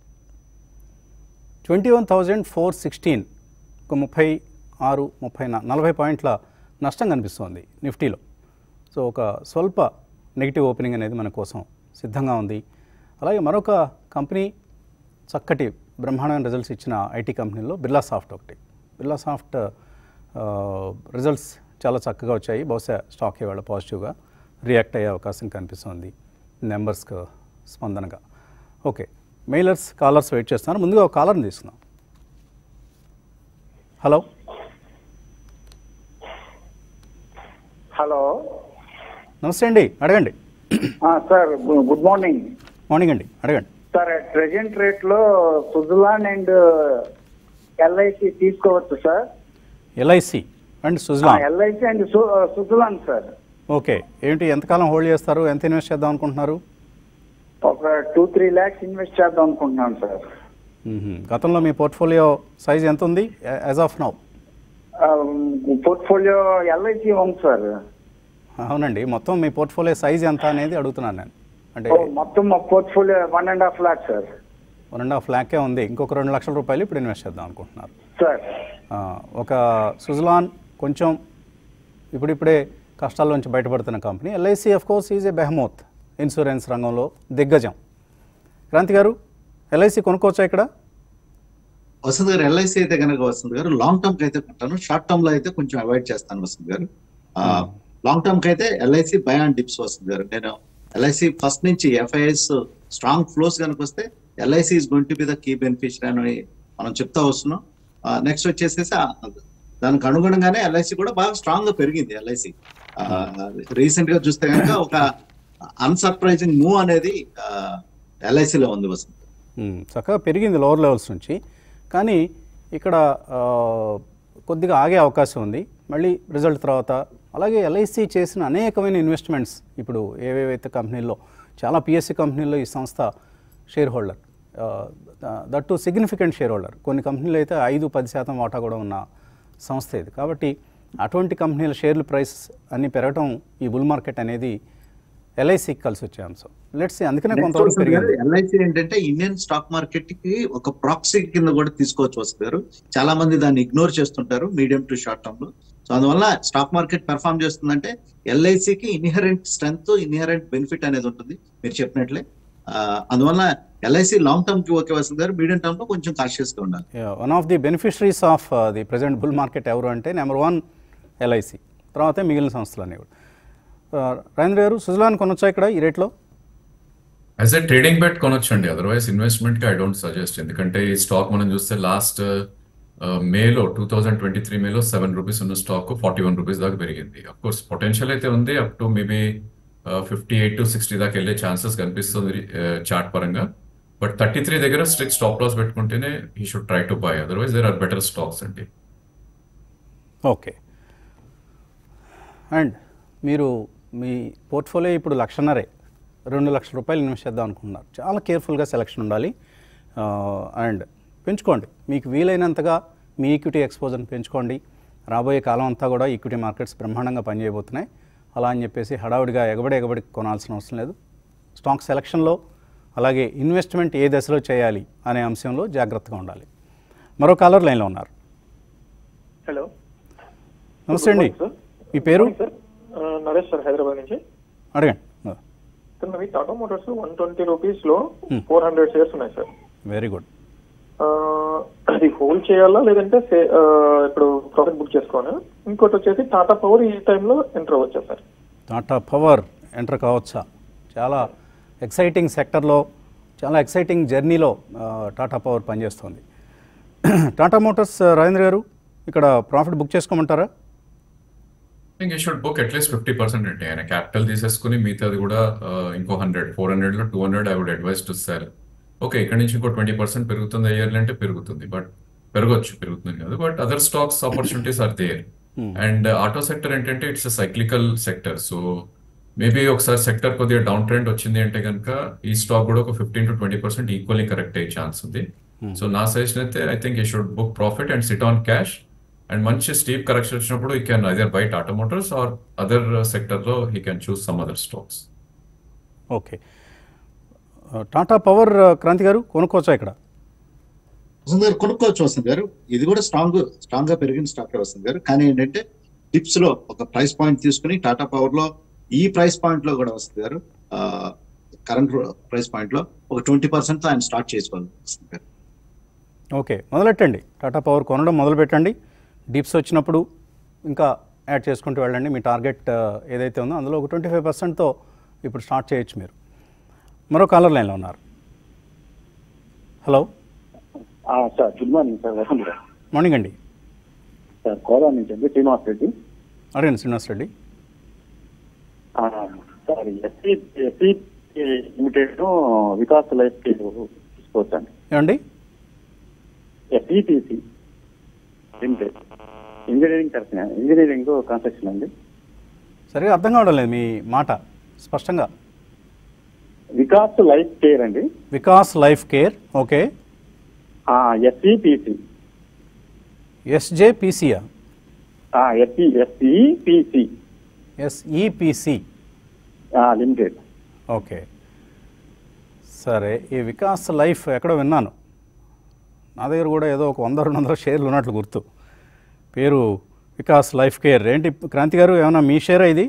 twenty one thousand four sixteen ఒక ముప్పై ఆరు ముప్పై నా- నలభై పాయింట్ల నష్టం కనిపిస్తోంది నిఫ్టీలో సో ఒక స్వల్ప నెగిటివ్ ఓపెనింగ్ అనేది మన కోసం సిద్ధంగా ఉంది అలాగే మరొక కంపెనీ చక్కటి బ్రహ్మాండమైన రిజల్ట్స్ ఇచ్చిన ఐటీ కంపెనీలో బిర్లా సాఫ్ట్ ఒకటి బిర్లా సాఫ్ట్ రిజల్ట్స్ చాలా చక్కగా వచ్చాయి బహుశా స్టాక్ ఇవాళ పాజిటివ్గా రియాక్ట్ అయ్యే అవకాశం కనిపిస్తుంది నెంబర్స్కి స్పందనగా ఓకే మెయిలర్స్ కాలర్స్ వెయిట్ చేస్తున్నారు ముందుగా ఒక కాలర్ని తీసుకుందాం హలో హలో నమస్తే అండి అడగండి ఆ, సార్ గు- గుడ్ మార్నింగ్ మార్నింగ్ అండి అడగండి సార్ ప్రెజెంట్ రేట్ లో సుజలాన్ అండ్ ఎల్ఐసి తీసుకోవచ్చు sir LIC and Suzlon LIC and సు- సుజలాన్ సార్ ఓకే ఏంటి ఎంతకాలం హోల్డ్ చేస్తారు ఎంత ఇన్వెస్ట్ చేద్దాం అనుకుంటున్నారు ఒక టూ త్రీ ల్యాక్స్ ఇన్వెస్ట్ చేద్దాం అనుకుంటున్నాను సార్ మ్మ్. గతంలో మీ పోర్ట్ఫోలియో సైజ్ ఎంత ఉంది as of now portfolio LIC ఉంది సార్ అవునండి మొత్తం మీ పోర్ట్ఫోలియో సైజ్ ఎంత అనేది అడుగుతున్నాను నేను అంటే ఓ, మొత్తం మా portfolio one and half lakh sir one and half ల్యాకే ఉంది ఇంకొక రెండు లక్షల రూపాయలు ఇప్పుడు ఇన్వెస్ట్ చేద్దాం అనుకుంటున్నారు సార్ ఆ, ఒక సుజలాన్ కొంచెం ఇప్పుడిప్పుడే కష్టాల్లోంచి బయటపడుతున్న company LIC of course is a behemoth insurance రంగంలో దిగ్గజం క్రాంతి గారు ఎల్ఐసి కొనుక్కోవచ్చా ఇక్కడ వసంత్ గారు ఎల్ఐసి అయితే కనుక వసంత్ గారు లాంగ్ టర్మ్ కి అయితే కొంటాను షార్ట్ టర్మ్ లో అయితే కొంచెం అవాయిడ్ చేస్తాను వసంత్ గారు లాంగ్ టర్మ్ కి అయితే ఎల్ఐసి బై అండ్ డిప్స్ వస్తుంది గారు నేను ఎల్ఐసి ఫస్ట్ నుంచి ఎఫ్ఐఎస్ స్ట్రాంగ్ ఫ్లోస్ కనుక వస్తే LIC is going to be the key beneficiary అని మనం చెప్తా వస్తున్నాం నెక్స్ట్ వచ్చేసేసి ఆ, దానికి అనుగుణంగానే ఎల్ఐసి కూడా బాగా స్ట్రాంగ్ గా పెరిగింది ఎల్ఐసి రీసెంట్ గా చూస్తే కనుక ఒక అన్సర్ప్రైజింగ్ మూవ్ అనేది ఎల్ఐసిలో ఉంది వసంత్ మ్మ్. చక్కగా పెరిగింది లోవర్ లెవెల్స్ నుంచి కానీ ఇక్కడ ఆ, కొద్దిగా ఆగే అవకాశం ఉంది మళ్ళీ రిజల్ట్ తర్వాత అలాగే ఎల్ఐసి చేసిన అనేకమైన ఇన్వెస్ట్మెంట్స్ ఇప్పుడు ఏవేవైతే కంపెనీల్లో చాలా పిఎస్సి కంపెనీల్లో ఈ సంస్థ shareholder that to significant shareholder కొన్ని కంపెనీలు అయితే ఐదు పది శాతం వాటా కూడా ఉన్న సంస్థ ఇది కాబట్టి అటువంటి కంపెనీల షేర్ల ప్రైస్ అన్ని పెరగటం ఈ బుల్ మార్కెట్ అనేది ఎల్ఐసికి కలిసి వచ్చే అంశం లెట్స్ అందుకనే కొంతవరకు పెరిగింది ఎల్ఐసి ఏంటంటే ఇండియన్ స్టాక్ మార్కెట్ కి ఒక ప్రాక్సీ కింద కూడా తీసుకోవచ్చు వస్తారు చాలా మంది దాన్ని ఇగ్నోర్ చేస్తుంటారు మీడియం టు షార్ట్ టర్మ్ లో సో అందువల్ల స్టాక్ మార్కెట్ పెర్ఫామ్ చేస్తుందంటే ఎల్ఐసికి ఇన్హరెంట్ స్ట్రెంత్ ఇన్హరెంట్ బెనిఫిట్ అనేది ఉంటుంది మీరు చెప్పినట్లే ఆ, అందువల్ల ఎల్ఐసి లాంగ్ టర్మ్ కి ఓకే వస్తుంది గారు మీడియం టర్మ్ లో కొంచెం కాన్షియస్ గా ఉండాలి one of the beneficiaries of the present bull market ఎవరు అంటే నెంబర్ వన్ ఎల్ఐసి తర్వాతే మిగిలిన సంస్థలు అనేవి రాజేంద్ర గారు సుజలాన్ కొనొచ్చా ఇక్కడ ఈ రేట్లో యాజ్ ఎ ట్రేడింగ్ బెట్ కొనొచ్చండి అదర్వైజ్ ఇన్వెస్ట్మెంట్ కి ఐ డోంట్ సజెస్ట్ ఎందుకంటే ఈ స్టాక్ మనం చూస్తే లాస్ట్ మేలో టూ థౌజండ్ ట్వంటీ త్రీ మేలో సెవెన్ రూపీస్ ఉన్న స్టాక్ ఫార్టీ వన్ రూపీస్ దాకా పెరిగింది అఫ్ కోర్స్ పొటెన్షియల్ అయితే ఉంది up to maybe fifty eight to sixty దాకా వెళ్ళే ఛాన్సెస్ కనిపిస్తుంది చార్ట్ పరంగా బట్ థర్టీ త్రీ దగ్గర స్ట్రిక్ట్ స్టాప్ లాస్ పెట్టుకుంటేనే he should try to buy otherwise there are better stocks అండి ఓకే అండ్ మీరు మీ పోర్ట్ఫోలియో ఇప్పుడు లక్షన్నరే రెండు లక్షల రూపాయలు ఇన్వెస్ట్ చేద్దాం అనుకుంటున్నారు చాలా కేర్ఫుల్గా సెలక్షన్ ఉండాలి అండ్ పెంచుకోండి మీకు వీలైనంతగా మీ ఈక్విటీ ఎక్స్పోజర్ని పెంచుకోండి రాబోయే కాలం అంతా కూడా ఈక్విటీ మార్కెట్స్ బ్రహ్మాండంగా పనిచేయబోతున్నాయి అలా అని చెప్పేసి హడావుడిగా ఎగబడి ఎగబడి కొనాల్సిన అవసరం లేదు స్టాక్ సెలక్షన్లో అలాగే ఇన్వెస్ట్మెంట్ ఏ దశలో చేయాలి అనే అంశంలో జాగ్రత్తగా ఉండాలి మరో కాలర్ లైన్లో ఉన్నారు హలో నమస్తే అండి సార్ మీ పేరు సార్ ఆ, నరేష్ సార్ హైదరాబాద్ నుంచి అడగండి సార్ నావి Tata motors one twenty rupees లో ఫోర్ హండ్రెడ్ షేర్స్ ఉన్నాయి సార్ వెరీ గుడ్ ఆ, అది హోల్డ్ చేయాలా లేదంటే సే- ఆ, ఇప్పుడు ప్రాఫిట్ బుక్ చేసుకోనా ఇంకోటి వచ్చేసి టాటా పవర్ ఈ టైంలో ఎంటర్ అవ్వచ్చా సార్ టాటా పవర్ ఎంటర్ కావచ్చా చాలా ఎక్సైటింగ్ సెక్టర్లో చాలా ఎక్సైటింగ్ జర్నీలో ఆ, టాటా పవర్ పనిచేస్తుంది టాటా మోటార్స్ ఆ, రాజేంద్ర గారు ఇక్కడ ప్రాఫిట్ బుక్ చేసుకోమంటారా think you should book at least fifty percent అండి ఆయన క్యాపిటల్ తీసేసుకుని మిగతాది కూడా ఆ, ఇంకో హండ్రెడ్ ఫోర్ హండ్రెడ్ లో two hundred I would advise to sell okay ఇక్కడ నుంచి ఇంకో ట్వంటీ పర్సెంట్ పెరుగుతుంది ఇయర్లీ అంటే పెరుగుతుంది బట్ పెరగొచ్చు పెరుగుతుంది కాదు but other stocks opportunities are there and auto sector ఏంటంటే it's cyclical sector so maybe ఒకసారి సెక్టర్ కొద్దిగా డౌన్ ట్రెండ్ వచ్చింది అంటే కనుక ఈ స్టాక్ కూడా ఒక fifteen to twenty percent equally correct అయ్యే ఛాన్స్ ఉంది సో నా సజెషన్ అయితే I think you should book profit and sit on cash and మంచి స్టీప్ కరెక్షన్ వచ్చినప్పుడు he can either buy Tata motors or other సెక్టర్లో he can choose some other stocks okay ఆ, Tata power ఆ, క్రాంతి గారు కొనుక్కోవచ్చా ఇక్కడ వసంత్ గారు కొనుక్కోవచ్చు వసంత్ గారు ఇది కూడా స్ట్రాంగ్ స్ట్రాంగ్ గా పెరిగిన స్టాక్ వసంత్ గారు కానీ ఏంటంటే టిప్స్ లో ఒక ప్రైస్ పాయింట్ తీసుకుని టాటా పవర్ లో ఈ ప్రైస్ పాయింట్ లో కూడా వసంత్ గారు కరెంట్ ప్రైస్ పాయింట్ లో ఒక ట్వంటీ పర్సెంట్ తో ఆయన స్టార్ట్ చేసుకోవాలి వసంత్ గారు ఓకే మొదలెట్టండి టాటా పవర్ కొనడం మొదలు పెట్టండి డిప్స్ వచ్చినప్పుడు ఇంకా యాడ్ చేసుకుంటూ వెళ్ళండి మీ టార్గెట్ ఆ, ఏదైతే ఉందో అందులో ఒక ట్వంటీ ఫైవ్ పర్సెంట్తో ఇప్పుడు స్టార్ట్ చేయొచ్చు మీరు మరో కాలర్ లైన్లో ఉన్నారు హలో ఆ, sir good morning sir welcome sir morning అండి సార్ కోదా నుంచి అండి శ్రీనివాస్ రెడ్డి అడగండి శ్రీనివాస్ రెడ్డి ఆ, sir SC SC limited Vikas life తీసుకోవచ్చండి ఏమండి ఎస్ఈపిసి లిమిటెడ్ ఇంజనీరింగ్ తరఫున ఇంజనీరింగ్ కన్స్ట్రక్షన్ అండి సరిగా అర్థం కావడం లేదు మీ మాట స్పష్టంగా వికాస్ లైఫ్ కేర్ అండి Vikas life care okay SEPC ఎస్జేపీసీఆ SE SEPC SEPC limited okay సరే ఈ వికాస్ లైఫ్ ఎక్కడో విన్నాను నా దగ్గర కూడా ఏదో ఒక వంద రెండు వందల షేర్లు ఉన్నట్లు గుర్తు పేరు వికాస్ లైఫ్ కేర్ ఏంటి క్రాంతి గారు ఏమైనా మీ షేరా ఇది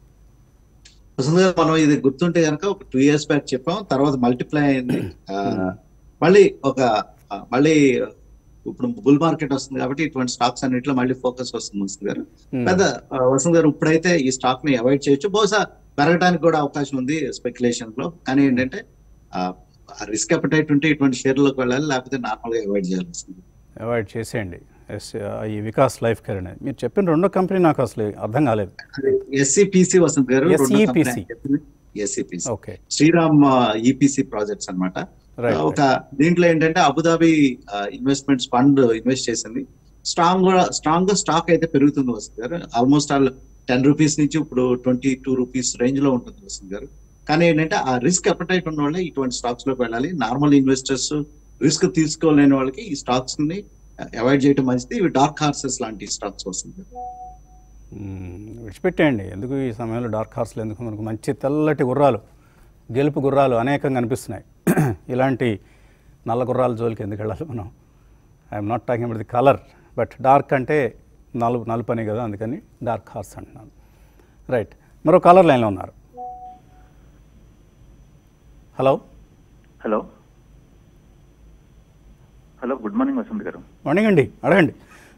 వసంత్ గారు మనం ఇది గుర్తుంటే కనుక ఒక టూ ఇయర్స్ బ్యాక్ చెప్పాం తర్వాత మల్టిప్లై అయింది ఆ, మళ్ళీ ఒక ఆ, మళ్ళీ ఇప్పుడు బుల్ మార్కెట్ వస్తుంది కాబట్టి ఇటువంటి స్టాక్స్ అన్నిట్లో మళ్ళీ ఫోకస్ వస్తుంది వసంత్ గారు Hmm. పెద్ద ఆ, వసంత్ గారు ఇప్పుడైతే ఈ స్టాక్ ని అవాయిడ్ చేయొచ్చు బహుశా పెరగడానికి కూడా అవకాశం ఉంది స్పెక్యులేషన్ లో కానీ ఏంటంటే రిస్క్ అపటైట్ ఉంటే ఇటువంటి షేర్లకు వెళ్ళాలి లేకపోతే నార్మల్ గా అవాయిడ్ చేయాలి వస్తుంది అవాయిడ్ చేసేయండి ఎస్ ఈ వికాస్ లైఫ్ కేర్ అనేది మీరు చెప్పిన రెండో కంపెనీ నాకు అసలు అర్థం కాలేదు ఎస్సిపిసి వసంత్ గారు SEPC. SCPC okay Shriram EPC projects అన్నమాట Right, ఆ, ఒక దీంట్లో ఏంటంటే అబుదాబి ఇన్వెస్ట్మెంట్స్ ఫండ్ ఇన్వెస్ట్ చేసింది స్ట్రాంగ్ కూడా స్ట్రాంగ్ గా స్టాక్ అయితే పెరుగుతుంది వస్తుంది గారు ఆల్మోస్ట్ ఆల్ టెన్ రూపీస్ నుంచి ఇప్పుడు ట్వంటీ టూ రూపీస్ రేంజ్ లో ఉంటుంది వస్తుంది గారు కానీ ఏంటంటే ఆ రిస్క్ అపటైట్ ఉన్న వాళ్ళే ఇటువంటి స్టాక్స్ లోకి వెళ్ళాలి నార్మల్ ఇన్వెస్టర్స్ రిస్క్ తీసుకోలేని వాళ్ళకి ఈ స్టాక్స్ ని అవాయిడ్ చేయడం మంచిది ఇవి డార్క్ హార్సెస్ లాంటి స్టాక్స్ వస్తుంది మ్మ్, విడిచిపెట్టేయండి ఎందుకు ఈ సమయంలో డార్క్ హార్స్లు ఎందుకు మనకు మంచి తెల్లటి గుర్రాలు గెలుపు గుర్రాలు అనేకంగా కనిపిస్తున్నాయి ఇలాంటి నల్ల గుర్రాల జోలికి ఎందుకు వెళ్ళాలి మనం I'm not talking about the colour but dark అంటే నలుపు నలుపని కదా అందుకని డార్క్ హార్స్ అంటున్నాను రైట్ మరో కాలర్ లైన్లో ఉన్నారు hello hello hello good morning Vasant గారు మార్నింగ్ అండి అడగండి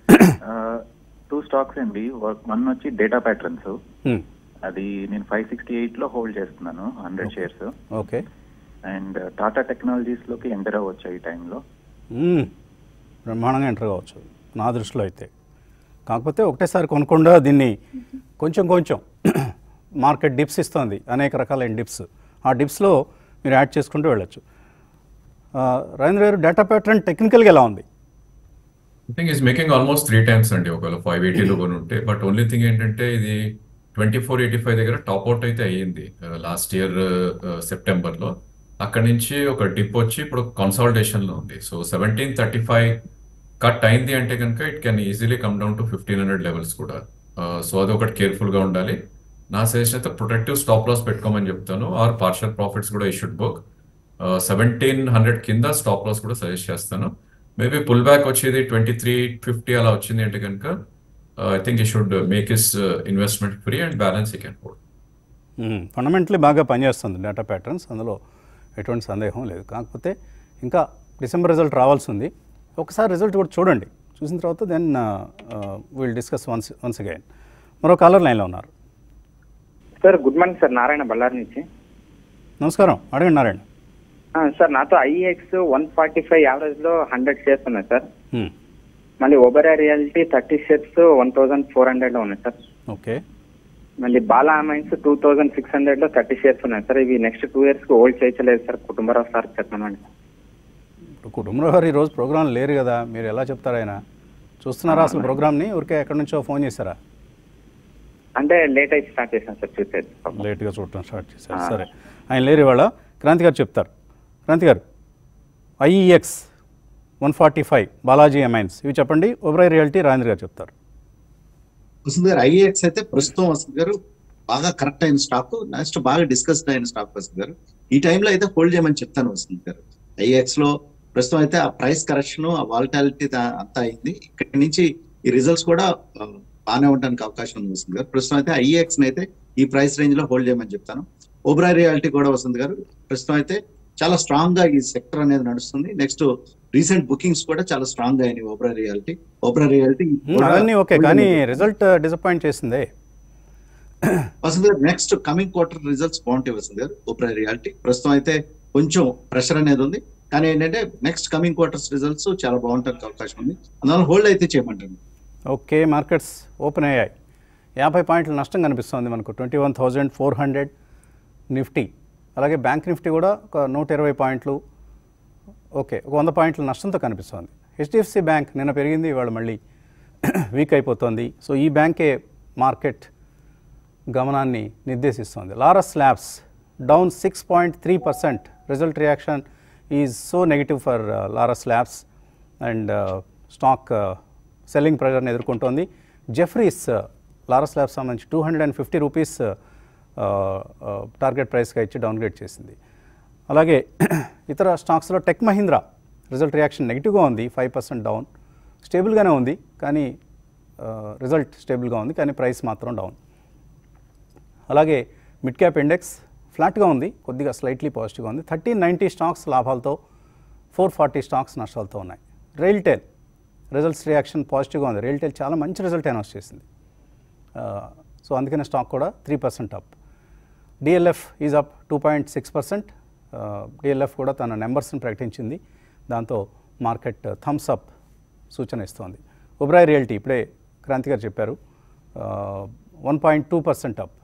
టూ స్టాక్స్ అండి వన్ వచ్చి డేటా ప్యాటర్న్స్ మ్మ్, అది నేను ఫైవ్ సిక్స్టీ ఎయిట్ లో హోల్డ్ చేస్తున్నాను hundred shares okay and Tata technologies లోకి ఎంటర్ అవ్వచ్చు ఈ టైంలో మ్మ్. బ్రహ్మాండంగా ఎంటర్ కావచ్చు నా దృష్టిలో అయితే కాకపోతే ఒకటేసారి కొనకుండా దీన్ని కొంచెం కొంచెం మార్కెట్ డిప్స్ ఇస్తుంది అనేక రకాలైన డిప్స్ ఆ డిప్స్లో మీరు యాడ్ చేసుకుంటూ వెళ్ళొచ్చు ఆ, రాజేంద్ర గారు డేటా ప్యాటర్న్ టెక్నికల్గా ఎలా ఉంది I think he's making almost three times అండి ఒకవేళ ఫైవ్ ఎయిటీలో కొని ఉంటే బట్ ఓన్లీ థింగ్ ఏంటంటే ఇది ట్వంటీ ఫోర్ ఎయిటీ ఫైవ్ దగ్గర టాప్ అవుట్ అయితే అయ్యింది లాస్ట్ ఇయర్ సెప్టెంబర్లో అక్కడి నుంచి ఒక డిప్ వచ్చి ఇప్పుడు కన్సాలిడేషన్ లో ఉంది so seventeen thirty five cut అయింది అంటే కనుక it can easily come down to fifteen hundred levels కూడా సో అది ఒకటి కేర్ఫుల్ గా ఉండాలి నా సజెషన్ అయితే ప్రొటెక్టివ్ స్టాప్ లాస్ పెట్టుకోమని చెప్తాను ఆర్ పార్షల్ ప్రాఫిట్స్ కూడా he should book seventeen hundred కింద స్టాప్ లాస్ కూడా సజెస్ట్ చేస్తాను మేబీ పుల్ బ్యాక్ వచ్చేది ట్వంటీ త్రీ ఫిఫ్టీ అలా వచ్చింది అంటే కనుక ఐ థింక్ ఈ should make his investment free and balance he can hold fundamentally బాగా పనిచేస్తుంది డేటా ప్యాటర్న్స్ అందులో ఎటువంటి సందేహం లేదు కాకపోతే ఇంకా డిసెంబర్ రిజల్ట్ రావాల్సి ఉంది ఒకసారి రిజల్ట్ కూడా చూడండి చూసిన తర్వాత then will discuss once once again మరో కాలర్ లైన్లో ఉన్నారు sir good morning sir Narayana Bellary నుంచి నమస్కారం అడగండి నారాయణ ఆ, సార్ నాతో IEX one forty five average లో హండ్రెడ్ షేర్స్ ఉన్నాయి సార్ మ్మ్. మళ్ళీ Oberoi realty thirty shares one thousand four hundred లో ఉన్నాయి సార్ ఓకే మళ్ళీ Balaji amines two thousand six hundred లో థర్టీ షేర్స్ ఉన్నాయి సార్ ఇవి నెక్స్ట్ టూ ఇయర్స్ కి హోల్డ్ చేయలేదు సార్ కుటుంబరావు సార్ చెప్పమనండి ఇప్పుడు కుటుంబంలో గారు ఈరోజు ప్రోగ్రాం లేరు కదా మీరు ఎలా చెప్తారు ఆయన చూస్తున్నారా అసలు ప్రోగ్రామ్ని ఊరికే ఎక్కడి నుంచో ఫోన్ చేశారా అంటే లేట్ అయితే స్టార్ట్ చేశాను సార్ చూసేది లేట్గా చూడటం స్టార్ట్ చేశారు సరే ఆయన లేరు ఇవాళ క్రాంతి గారు చెప్తారు క్రాంతి గారు IEX one forty five Balaji amines ఇవి చెప్పండి ఒబ్రై రియాలిటీ రాజేంద్ర గారు చెప్తారు వసంత్ గారు ఐఏఎక్స్ అయితే ప్రస్తుతం వసంత్ గారు బాగా కరెక్ట్ అయిన స్టాక్ నెక్స్ట్ బాగా డిస్కస్డ్ అయిన స్టాక్ వసంత్ గారు ఈ టైంలో అయితే హోల్డ్ చేయమని చెప్తాను వసంత్ గారు ఐఏఎక్స్ లో ప్రస్తుతం అయితే ఆ ప్రైస్ కరెక్షన్ ఆ వాలిటాలిటీ అంతా అయింది ఇక్కడి నుంచి ఈ రిజల్ట్స్ కూడా ఆ, బాగానే ఉండడానికి అవకాశం ఉంది వసంత్ గారు ప్రస్తుతం అయితే ఐఏఎక్స్ అయితే ఈ ప్రైస్ రేంజ్ లో హోల్డ్ చేయమని చెప్తాను ఓబ్రా రియాలిటీ కూడా వసంత్ గారు ప్రస్తుతం అయితే చాలా స్ట్రాంగ్ గా ఈ సెక్టర్ అనేది నడుస్తుంది నెక్స్ట్ రీసెంట్ బుకింగ్స్ కూడా చాలా స్ట్రాంగ్ గా అయినాయి ఓబ్రా రియాలిటీ ఓబ్రా రియాలిటీ అవన్నీ ఓకే కానీ రిజల్ట్ డిసప్పాయింట్ చేసిందే వసంత్ గారు నెక్స్ట్ కమింగ్ క్వార్టర్ రిజల్ట్స్ బాగుంటాయి వసంత్ గారు ఓపెరా రియాలిటీ ప్రస్తుతం అయితే కొంచెం ప్రెషర్ అనేది ఉంది కానీ ఏంటంటే నెక్స్ట్ కమింగ్ క్వార్టర్స్ రిజల్ట్స్ చాలా బాగుంటానికి అవకాశం ఉంది అందువల్ల హోల్డ్ అయితే చేయమంటాను ఓకే మార్కెట్స్ ఓపెన్ అయ్యాయి యాభై పాయింట్ల నష్టం కనిపిస్తుంది మనకు twenty one thousand four hundred Nifty అలాగే బ్యాంక్ నిఫ్టీ కూడా ఒక నూట ఇరవై పాయింట్లు ఓకే ఒక వంద పాయింట్ల నష్టంతో కనిపిస్తోంది హెచ్డిఎఫ్సి బ్యాంక్ నిన్న పెరిగింది ఇవాళ మళ్ళీ వీక్ అయిపోతుంది సో ఈ బ్యాంకే మార్కెట్ గమనాన్ని నిర్దేశిస్తోంది Laurus Labs down six point three percent result reaction is so negative for Laurus Labs and stock selling ప్రెజర్ని ఎదుర్కొంటోంది జెఫ్రీస్ లారస్ ల్యాబ్స్ సంబంధించి two hundred and fifty rupees target ప్రైస్గా ఇచ్చి డౌన్గ్రేడ్ చేసింది అలాగే ఇతర స్టాక్స్లో టెక్ మహీంద్రా రిజల్ట్ రియాక్షన్ నెగిటివ్గా ఉంది ఫైవ్ పర్సెంట్ డౌన్ స్టేబుల్గానే ఉంది కానీ రిజల్ట్ స్టేబుల్గా ఉంది కానీ ప్రైస్ మాత్రం డౌన్ అలాగే మిడ్ క్యాప్ ఇండెక్స్ ఫ్లాట్గా ఉంది కొద్దిగా స్లైట్లీ పాజిటివ్గా ఉంది థర్టీన్ నైంటీ స్టాక్స్ లాభాలతో ఫోర్ ఫార్టీ స్టాక్స్ నష్టాలతో ఉన్నాయి రైల్టెల్ రిజల్ట్స్ రియాక్షన్ పాజిటివ్గా ఉంది రైల్టెల్ చాలా మంచి రిజల్ట్ అనౌన్స్ చేసింది సో అందుకనే స్టాక్ కూడా three percent up DLF is up two point six percent DLF కూడా తన నెంబర్స్ని ప్రకటించింది దాంతో మార్కెట్ థమ్స్ అప్ సూచన ఇస్తోంది ఒబ్రాయ్ రియల్టీ ఇప్పుడే క్రాంతి గారు చెప్పారు one point two percent up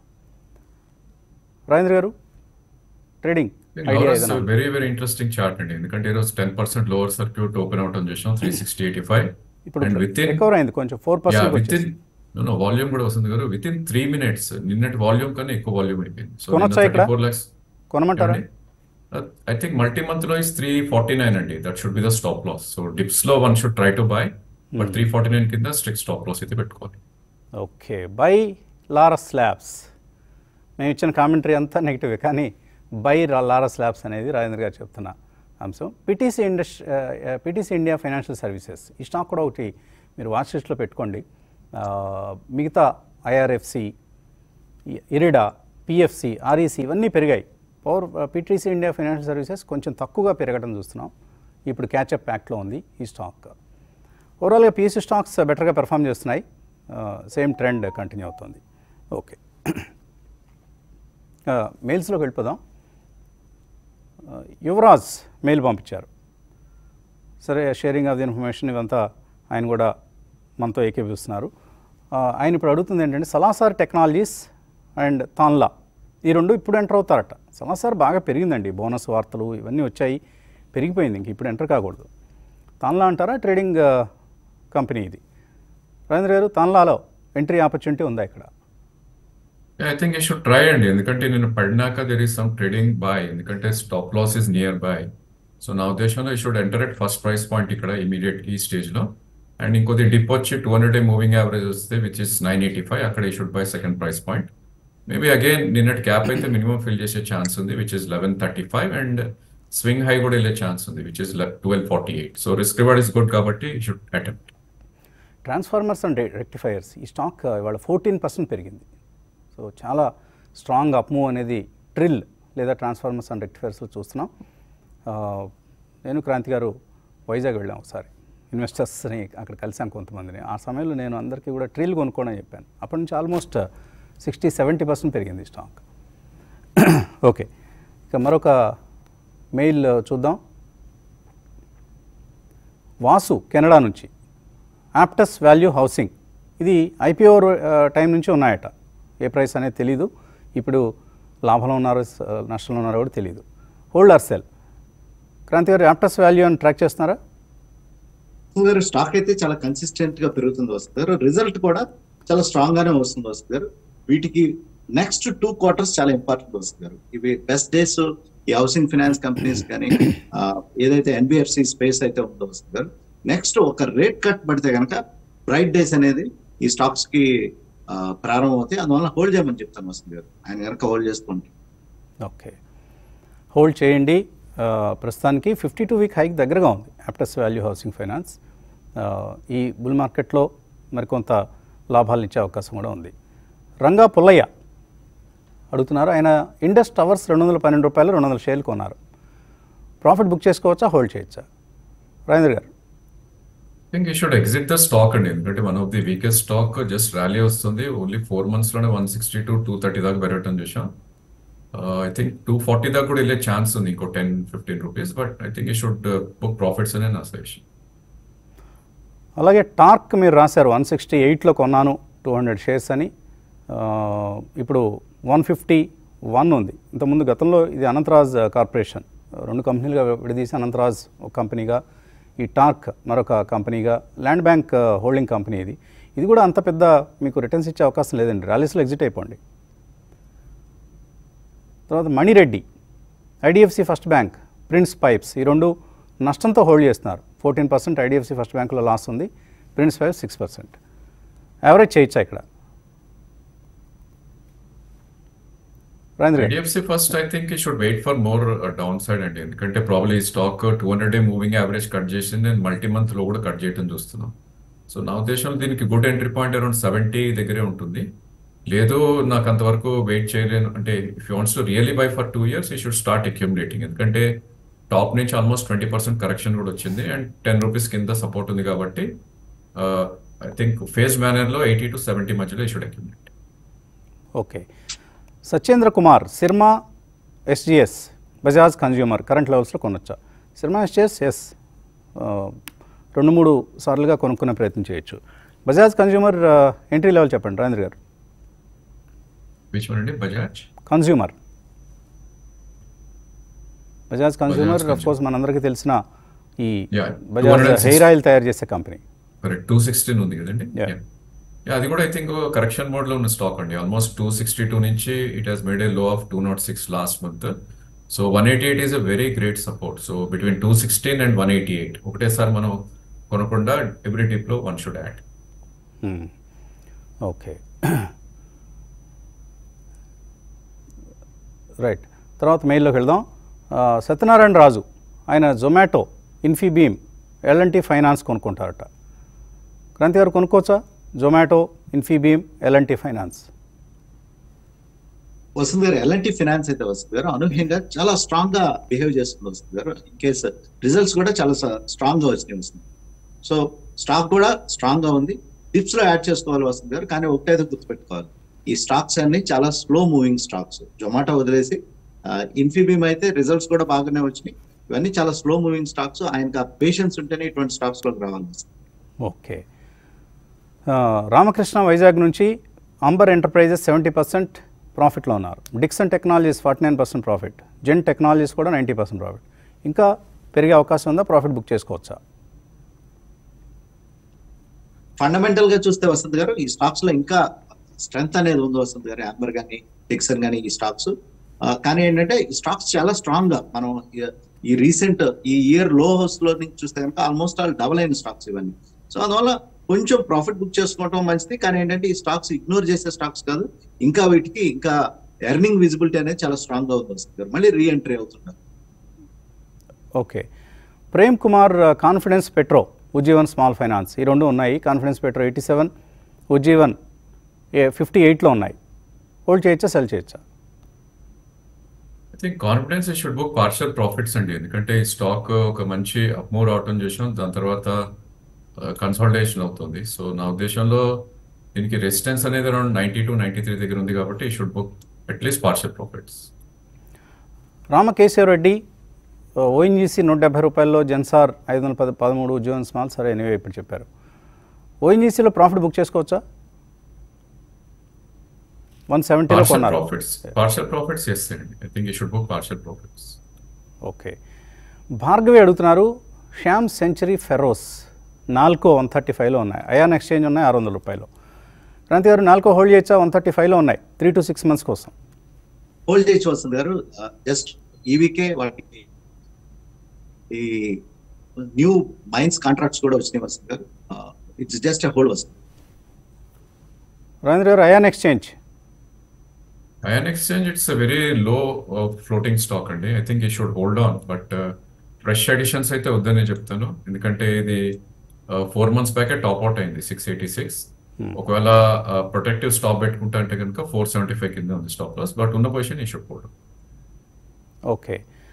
Rajendra గారు ట్రేడింగ్ ఐడియా ఏదైనా ఉందా? వెరీ వెరీ ఇంట్రెస్టింగ్ చార్ట్ అండి ఎందుకంటే ఈరోజు ten percent lower circuit open అవటం చూసాం త్రీ సిక్స్టీ ఎయిటీ ఫైవ్ ఇప్పుడు అండ్ విత్ ఇన్ రికవర్ అయింది కొంచెం four yeah percent within no volume కూడా వస్తుంది గారు విత్ ఇన్ త్రీ మినిట్స్ నిన్నటి వాల్యూమ్ కన్నా ఎక్కువ వాల్యూమ్ అయిపోయింది సో కొనొచ్చా ఇక్కడ? ఫోర్ లాక్స్ కొనమంటారా ఐ థింక్ మల్టీ మంత్ లో ఇస్ త్రీ ఫార్టీ నైన్ అండి that should be the stop loss so dips లో one should try to buy but three forty nine కింద స్ట్రిక్ట్ స్టాప్ లాస్ అయితే పెట్టుకోవాలి ఓకే బై లారస్ ల్యాబ్స్ మేము ఇచ్చిన commentary అంతా negative కానీ బై లారస్ ల్యాబ్స్ అనేది రాజేంద్ర గారు చెప్తున్న అంశం PTC Indus PTC India financial services ఈ స్టాక్ కూడా ఒకటి మీరు వాచ్ లిస్ట్లో పెట్టుకోండి ఆ, మిగతా ఐఆర్ఎఫ్సి ఇరిడా పిఎఫ్సి ఆర్ఈసి ఇవన్నీ పెరిగాయి power PTC India financial services కొంచెం తక్కువగా పెరగడం చూస్తున్నాం ఇప్పుడు క్యాచప్ ప్యాక్లో ఉంది ఈ స్టాక్ ఓవరాల్గా పిఎస్సి స్టాక్స్ బెటర్గా పెర్ఫామ్ చేస్తున్నాయి సేమ్ ట్రెండ్ కంటిన్యూ అవుతుంది ఓకే మెయిల్స్లోకి వెళ్ళిపోదాం ఆ, యువరాజ్ మెయిల్ పంపించారు సరే షేరింగ్ ఆఫ్ ది ఇన్ఫర్మేషన్ ఇవంతా ఆయన కూడా మనతో ఏకీభవిస్తున్నారు ఆ, ఆయన ఇప్పుడు అడుగుతుంది ఏంటంటే సలాసార్ టెక్నాలజీస్ అండ్ తాన్లా ఈ రెండు ఇప్పుడు ఎంటర్ అవుతారట సలాసార్ బాగా పెరిగిందండి బోనస్ వార్తలు ఇవన్నీ వచ్చాయి పెరిగిపోయింది ఇంక ఇప్పుడు ఎంటర్ కాకూడదు తాన్లా అంటారా ట్రేడింగ్ ఆ, కంపెనీ ఇది రాజేంద్ర గారు తాన్లాలో ఎంట్రీ ఆపర్చునిటీ ఉందా ఇక్కడ I think you should try అండి ఎందుకంటే నేను పడినాక there is some trading buy ఎందుకంటే stop loss is near buy so నా ఉద్దేశంలో you should enter at first price point ఇక్కడ ఇమీడియట్ ఈ స్టేజ్ లో అండ్ ఇంకొద్ది డిప్ వచ్చి two hundred day moving average వస్తే which is nine eighty five అక్కడ you should buy second price point maybe again నిన్నటి క్యాప్ అయితే మినిమం ఫిల్ చేసే ఛాన్స్ ఉంది which is eleven thirty five and swing high కూడా వెళ్ళే chance ఉంది which is twelve forty eight so risk reward is good కాబట్టి you should attempt transformers and rectifiers ఈ stock ఇవాళ ఫోర్టీన్ పర్సెంట్ పెరిగింది so చాలా స్ట్రాంగ్ అప్మూవ్ అనేది ట్రిల్ లేదా ట్రాన్స్ఫార్మర్స్ అండ్ రెక్టిఫైర్స్లో చూస్తున్నాం ఆ, నేను క్రాంతి గారు వైజాగ్ వెళ్ళాం ఒకసారి ఇన్వెస్టర్స్ని అక్కడ కలిసాం కొంతమందిని ఆ సమయంలో నేను అందరికీ కూడా ట్రిల్ కొనుక్కోవడం చెప్పాను అప్పటి నుంచి ఆల్మోస్ట్ సిక్స్టీ సెవెంటీ పర్సెంట్ పెరిగింది ఈ స్టాక్ ఓకే ఇక మరొక మెయిల్ చూద్దాం వాసు కెనడా నుంచి యాప్టస్ వాల్యూ హౌసింగ్ ఇది ఐపీఓ టైం నుంచి ఉన్నాయట ఏ ప్రైస్ అనేది తెలీదు ఇప్పుడు లాభంలో ఉన్నారో స- నష్టంలో ఉన్నారో కూడా తెలియదు హోల్డ్ ఆర్ సెల్ క్రాంతి గారు యాప్టస్ వాల్యూ అని ట్రాక్ చేస్తున్నారా గారు స్టాక్ అయితే చాలా కన్సిస్టెంట్ గా పెరుగుతుంది వస్తారు రిజల్ట్ కూడా చాలా స్ట్రాంగ్ గానే వస్తుంది వస్తారు వీటికి నెక్స్ట్ టూ క్వార్టర్స్ చాలా ఇంపార్టెంట్ వస్తారు ఇవి బెస్ట్ డేస్ ఈ హౌసింగ్ ఫైనాన్స్ కంపెనీస్ కానీ ఆ, ఏదైతే ఎన్బిఎఫ్సి స్పేస్ అయితే ఉందో వస్తారు నెక్స్ట్ ఒక రేట్ కట్ పడితే కనుక బ్రైట్ డేస్ అనేది ఈ స్టాక్స్ కి ఆ, ప్రారంభం అవుతాయి అందువల్ల హోల్డ్ చేయమని చెప్తాను వస్తుంది గారు ఆయన కనుక హోల్డ్ చేసుకుంటే ఓకే హోల్డ్ చేయండి ఆ, ప్రస్తుతానికి ఫిఫ్టీ టూ వీక్ హైక్ దగ్గరగా ఉంది యాప్టస్ వాల్యూ హౌసింగ్ ఫైనాన్స్ ఆ, ఈ బుల్ మార్కెట్లో మరికొంత లాభాలు ఇచ్చే అవకాశం కూడా ఉంది రంగా పుల్లయ్య అడుగుతున్నారు ఆయన ఇండస్ టవర్స్ రెండు వందల పన్నెండు రూపాయలు రెండు వందల షేర్లు కొన్నారు ప్రాఫిట్ బుక్ చేసుకోవచ్చా హోల్డ్ చేయొచ్చా రాజేంద్ర గారు think you should exit the stock అండి ఎందుకంటే one of the weakest stock just rally వస్తుంది ఓన్లీ ఫోర్ మంత్స్ లోనే one sixty to two thirty దాకా పెరగటం చూసాం ఐ థింక్ టూ ఫార్టీ దాకా కూడా వెళ్ళే ఛాన్స్ ఉంది ఇంకో ten fifteen rupees but I think you should book profits అనే నా సజెషన్ అలాగే టార్క్ మీరు రాశారు వన్ సిక్స్టీ ఎయిట్లో కొన్నాను టూ హండ్రెడ్ షేర్స్ అని ఆ, ఇప్పుడు వన్ ఫిఫ్టీ వన్ ఉంది ఇంతకుముందు గతంలో ఇది అనంతరాజ్ కార్పొరేషన్ రెండు కంపెనీలుగా విడదీసి అనంతరాజ్ ఒక కంపెనీగా ఈ టార్క్ మరొక కంపెనీగా ల్యాండ్ బ్యాంక్ హోల్డింగ్ కంపెనీ ఇది ఇది కూడా అంత పెద్ద మీకు రిటర్న్స్ ఇచ్చే అవకాశం లేదండి ర్యాలీస్లో ఎగ్జిట్ అయిపోండి తర్వాత Manireddy IDFC first bank Prince Pipes ఈ రెండు నష్టంతో హోల్డ్ చేస్తున్నారు ఫోర్టీన్ పర్సెంట్ ఐడిఎఫ్సి ఫస్ట్ బ్యాంకులో లాస్ ఉంది Prince Pipes six percent average చేయొచ్చా ఇక్కడ రాజేంద్ర గారు IDFC first I think you should wait for more downside అండి ఎందుకంటే ప్రాబ్లీ ఈ stock two hundred day moving average cut చేసింది నేను మల్టీ మంత్ లో కూడా కట్ చేయడం చూస్తున్నాం సో నా ఉద్దేశంలో దీనికి good entry point around seventy దగ్గరే ఉంటుంది లేదు నాకు అంతవరకు వెయిట్ చేయలేను అంటే if you wants to really buy for two years you should start accumulating ఎందుకంటే టాప్ నుంచి ఆల్మోస్ట్ ట్వంటీ పర్సెంట్ కరెక్షన్ కూడా వచ్చింది అండ్ టెన్ రూపీస్ కింద సపోర్ట్ ఉంది కాబట్టి ఐ థింక్ ఫేజ్ మేనర్లో ఎయిటీ టు సెవెంటీ మధ్యలో you should accumulate okay Satyendra Kumar Syrma SGS Bajaj consumer current లెవెల్స్లో కొనొచ్చా సిర్మా ఎస్జిఎస్ ఎస్ రెండు మూడు సార్లుగా కొనుక్కునే ప్రయత్నం చేయొచ్చు బజాజ్ కన్జ్యూమర్ ఎంట్రీ లెవెల్ చెప్పండి రాజేంద్ర గారు విచ్ వన్ అండి Bajaj consumer Bajaj consumer Consumer. Of course మనందరికీ తెలిసిన ఈ Yeah, బజాజ్ 260. హెయిర్ ఆయిల్ తయారు చేసే కంపెనీ కరెక్ట్ టూ సిక్స్టీన్ ఉంది కదండి Yeah. Yeah. Yeah, అది కూడా ఐ థింక్ కరెక్షన్ మోడ్ లో ఉన్న స్టాక్ అండి ఆల్మోస్ట్ టూ సిక్స్టీ టూ నుంచి it has made a low of two not six last month so one eighty eight is a very great support so between two sixteen and one eighty eight ఒకటేసారి మనం కొనకుండా every dip లో one should add okay right తర్వాత మెయిల్లోకి వెళ్దాం ఆ, సత్యనారాయణ రాజు ఆయన Zomato Infibeam LNT finance కొనుక్కుంటారట క్రాంతి గారు కొనుక్కోవచ్చా జొమాటో ఇన్ఫీబీమ్ ఎల్ఎన్టీ ఫైనాన్స్ వసంత్ గారు ఎలాంటి ఫినాన్స్ అయితే వస్తుంది గారు అనూహ్యంగా చాలా స్ట్రాంగ్ గా బిహేవ్ చేస్తుంది వస్తుంది గారు ఇన్ కేస్ రిజల్ట్స్ కూడా చాలా స్ట్రాంగ్ గా వచ్చినాయి వస్తుంది సో స్టాక్ కూడా స్ట్రాంగ్ గా ఉంది టిప్స్ లో యాడ్ చేసుకోవాలి వస్తుంది గారు కానీ ఒకటైతే గుర్తుపెట్టుకోవాలి ఈ స్టాక్స్ అన్ని చాలా స్లో మూవింగ్ స్టాక్స్ జొమాటో వదిలేసి ఇన్ఫీబీమ్ అయితే రిజల్ట్స్ కూడా బాగానే వచ్చినాయి ఇవన్నీ చాలా స్లో మూవింగ్ స్టాక్స్ ఆయనకు పేషెన్స్ ఉంటేనే ఇటువంటి స్టాక్స్ లోకి రావాలి వస్తుంది. ఓకే ఆ, రామకృష్ణ వైజాగ్ నుంచి అంబర్ ఎంటర్ప్రైజెస్ సెవెంటీ పర్సెంట్ ప్రాఫిట్లో ఉన్నారు Dixon technologies forty nine percent profit Zen technologies కూడా నైంటీ పర్సెంట్ ప్రాఫిట్ ఇంకా పెరిగే అవకాశం ఉందా ప్రాఫిట్ బుక్ చేసుకోవచ్చా ఫండమెంటల్ గా చూస్తే వసంత్ గారు ఈ స్టాక్స్ లో ఇంకా స్ట్రెంత్ అనేది ఉంది వసంత్ గారు యాంబర్ కానీ డిక్సన్ కానీ ఈ స్టాక్స్ కానీ ఏంటంటే ఈ స్టాక్స్ చాలా స్ట్రాంగ్ గా మనం ఈ- ఈ రీసెంట్ ఈ ఇయర్ లో హౌస్ లో నుంచి చూస్తే కనుక ఆల్మోస్ట్ ఆల్ డబల్ అయిన స్టాక్స్ ఇవన్నీ సో అందువల్ల కొంచెం ప్రాఫిట్ బుక్ చేసుకోవడం మంచిది కానీ ఏంటంటే ఈ స్టాక్స్ ఇగ్నోర్ చేసే స్టాక్స్ కాదు ఇంకా వీటికి ఇంకా ఎర్నింగ్ విజిబిలిటీ అనేది చాలా స్ట్రాంగ్ గా ఉంది వసంత్ గారు మళ్ళీ రీ ఎంట్రీ అవుతున్నారు okay Prem Kumar confidence petro Ujjivan small finance ఈ రెండు ఉన్నాయి confidence petro eighty seven Ujjivan a fifty ఎయిట్లో ఉన్నాయి హోల్డ్ చేయొచ్చా సెల్ చేయొచ్చా I think confidence should book partial profits అండి ఎందుకంటే ఈ స్టాక్ ఒక మంచి అప్మూవ్ అవటం చేసాం దాని తర్వాత కన్సల్టేషన్ అవుతుంది సో నా ఉద్దేశంలో దీనికి రెసిస్టెన్స్ అనేది around ninety to ninety three దగ్గర ఉంది కాబట్టి should book at least partial profits Ramakeshavareddy ONGC నూట డెబ్బై రూపాయల్లో జెన్సార్ ఐదు వందల పద పదమూడు ఉజ్జీవన్ స్మాల్ సరే ఎనివే ఇప్పుడు చెప్పారు ఓఎన్జీసీలో ప్రాఫిట్ బుక్ చేసుకోవచ్చా వన్ సెవెంటీలో పార్షల్ కొన్నారు ప్రాఫిట్స్ పార్షల్ ప్రాఫిట్స్ చేస్తాయండి I think you should book partial profits okay Bhargavi అడుగుతున్నారు Shyam century ferrous NALCO one thirty ఫైవ్లో ఉన్నాయి అయాన్ ఎక్స్చేంజ్ ఉన్నాయి ఆరు వందల రూపాయలు క్రాంతి గారు నాల్కో హోల్డ్ చేయొచ్చా వన్ థర్టీ ఫైవ్లో ఉన్నాయి త్రీ టు సిక్స్ మంత్స్ కోసం హోల్డ్ చేయొచ్చు వస్తుంది గారు జస్ట్ ఈవీకే వాటికి ఈ న్యూ మైన్స్ కాంట్రాక్ట్స్ కూడా వచ్చినాయి వస్తుంది గారు ఇట్స్ జస్ట్ ఎ హోల్డ్ వస్తుంది రవీంద్ర గారు Ion exchange Ion exchange it's a very low floating stock అండి ఐ థింక్ ఈ should hold on but fresh additions అయితే వద్దనే చెప్తాను ఎందుకంటే ఇది ఫోర్ మంత్స్ బ్యాకే టాప్ అవుట్ అయింది సిక్స్ ఎయిటీ సిక్స్ ఒకవేళ ప్రొటెక్టివ్ స్టాప్ పెట్టుకుంటా అంటే కనుక ఫోర్ సెవెంటీ ఫైవ్ కింద ఉంది స్టాప్ లాస్ బట్ ఉన్న పొజిషన్ ఈ షుడ్ హోల్డ్ ఓకే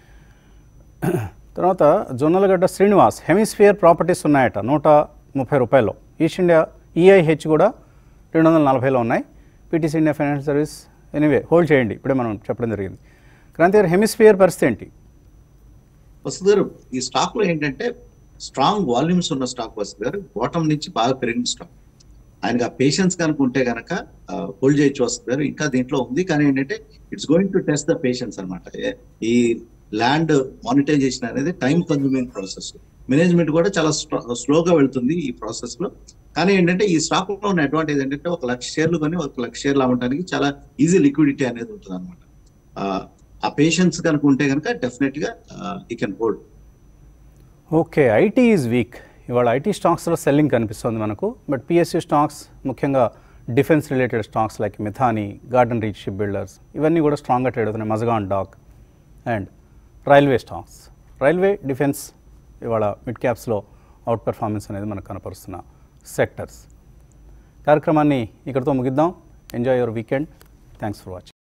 తర్వాత జొన్నలగడ్డ శ్రీనివాస్ హెమిస్ఫియర్ ప్రాపర్టీస్ ఉన్నాయట నూట ముప్పై రూపాయలు ఈస్ట్ ఇండియా ఈఐహెచ్ కూడా రెండు వందల నలభైలో ఉన్నాయి PTC India financial service anyway hold చేయండి ఇప్పుడే మనం చెప్పడం జరిగింది క్రాంతి గారు హెమిస్ఫియర్ పరిస్థితి ఏంటి వస్తుంది గారు ఈ స్టాక్ లో ఏంటంటే స్ట్రాంగ్ వాల్యూమ్స్ ఉన్న స్టాక్ వస్తుంది గారు బాటమ్ నుంచి బాగా పెరిగిన స్టాక్ ఆయనకి ఆ పేషెన్స్ కనుక ఉంటే కనుక హోల్డ్ చేయొచ్చు వస్తుంది గారు ఇంకా దీంట్లో ఉంది కానీ ఏంటంటే it's going to test the patience అనమాట ఈ ల్యాండ్ మానిటైజేషన్ అనేది టైం కన్జ్యూమింగ్ ప్రాసెస్ మేనేజ్మెంట్ కూడా చాలా స్లోగా వెళ్తుంది ఈ ప్రాసెస్ లో కానీ ఏంటంటే ఈ స్టాక్ లో ఉన్న అడ్వాంటేజ్ ఏంటంటే ఒక లక్ష షేర్లు కొని ఒక లక్ష షేర్లు అమ్మటానికి చాలా ఈజీ లిక్విడిటీ అనేది ఉంటుంది అనమాట ఆ పేషెన్స్ కనుక ఉంటే కనుక డెఫినెట్ గా ఈ can hold okay IT is weak ఇవాళ ఐటీ స్టాక్స్లో సెల్లింగ్ కనిపిస్తుంది మనకు బట్ పిఎస్సి స్టాక్స్ ముఖ్యంగా defence related stocks like Midhani garden reach shipbuilders ఇవన్నీ కూడా స్ట్రాంగ్గా ట్రేడ్ అవుతున్నాయి Mazagon dock and railway stocks railway defence ఇవాళ మిడ్ క్యాప్స్లో అవుట్ పెర్ఫార్మెన్స్ అనేది మనకు కనపరుస్తున్న సెక్టర్స్ కార్యక్రమాన్ని ఇక్కడితో ముగిద్దాం enjoy your weekend thanks for watching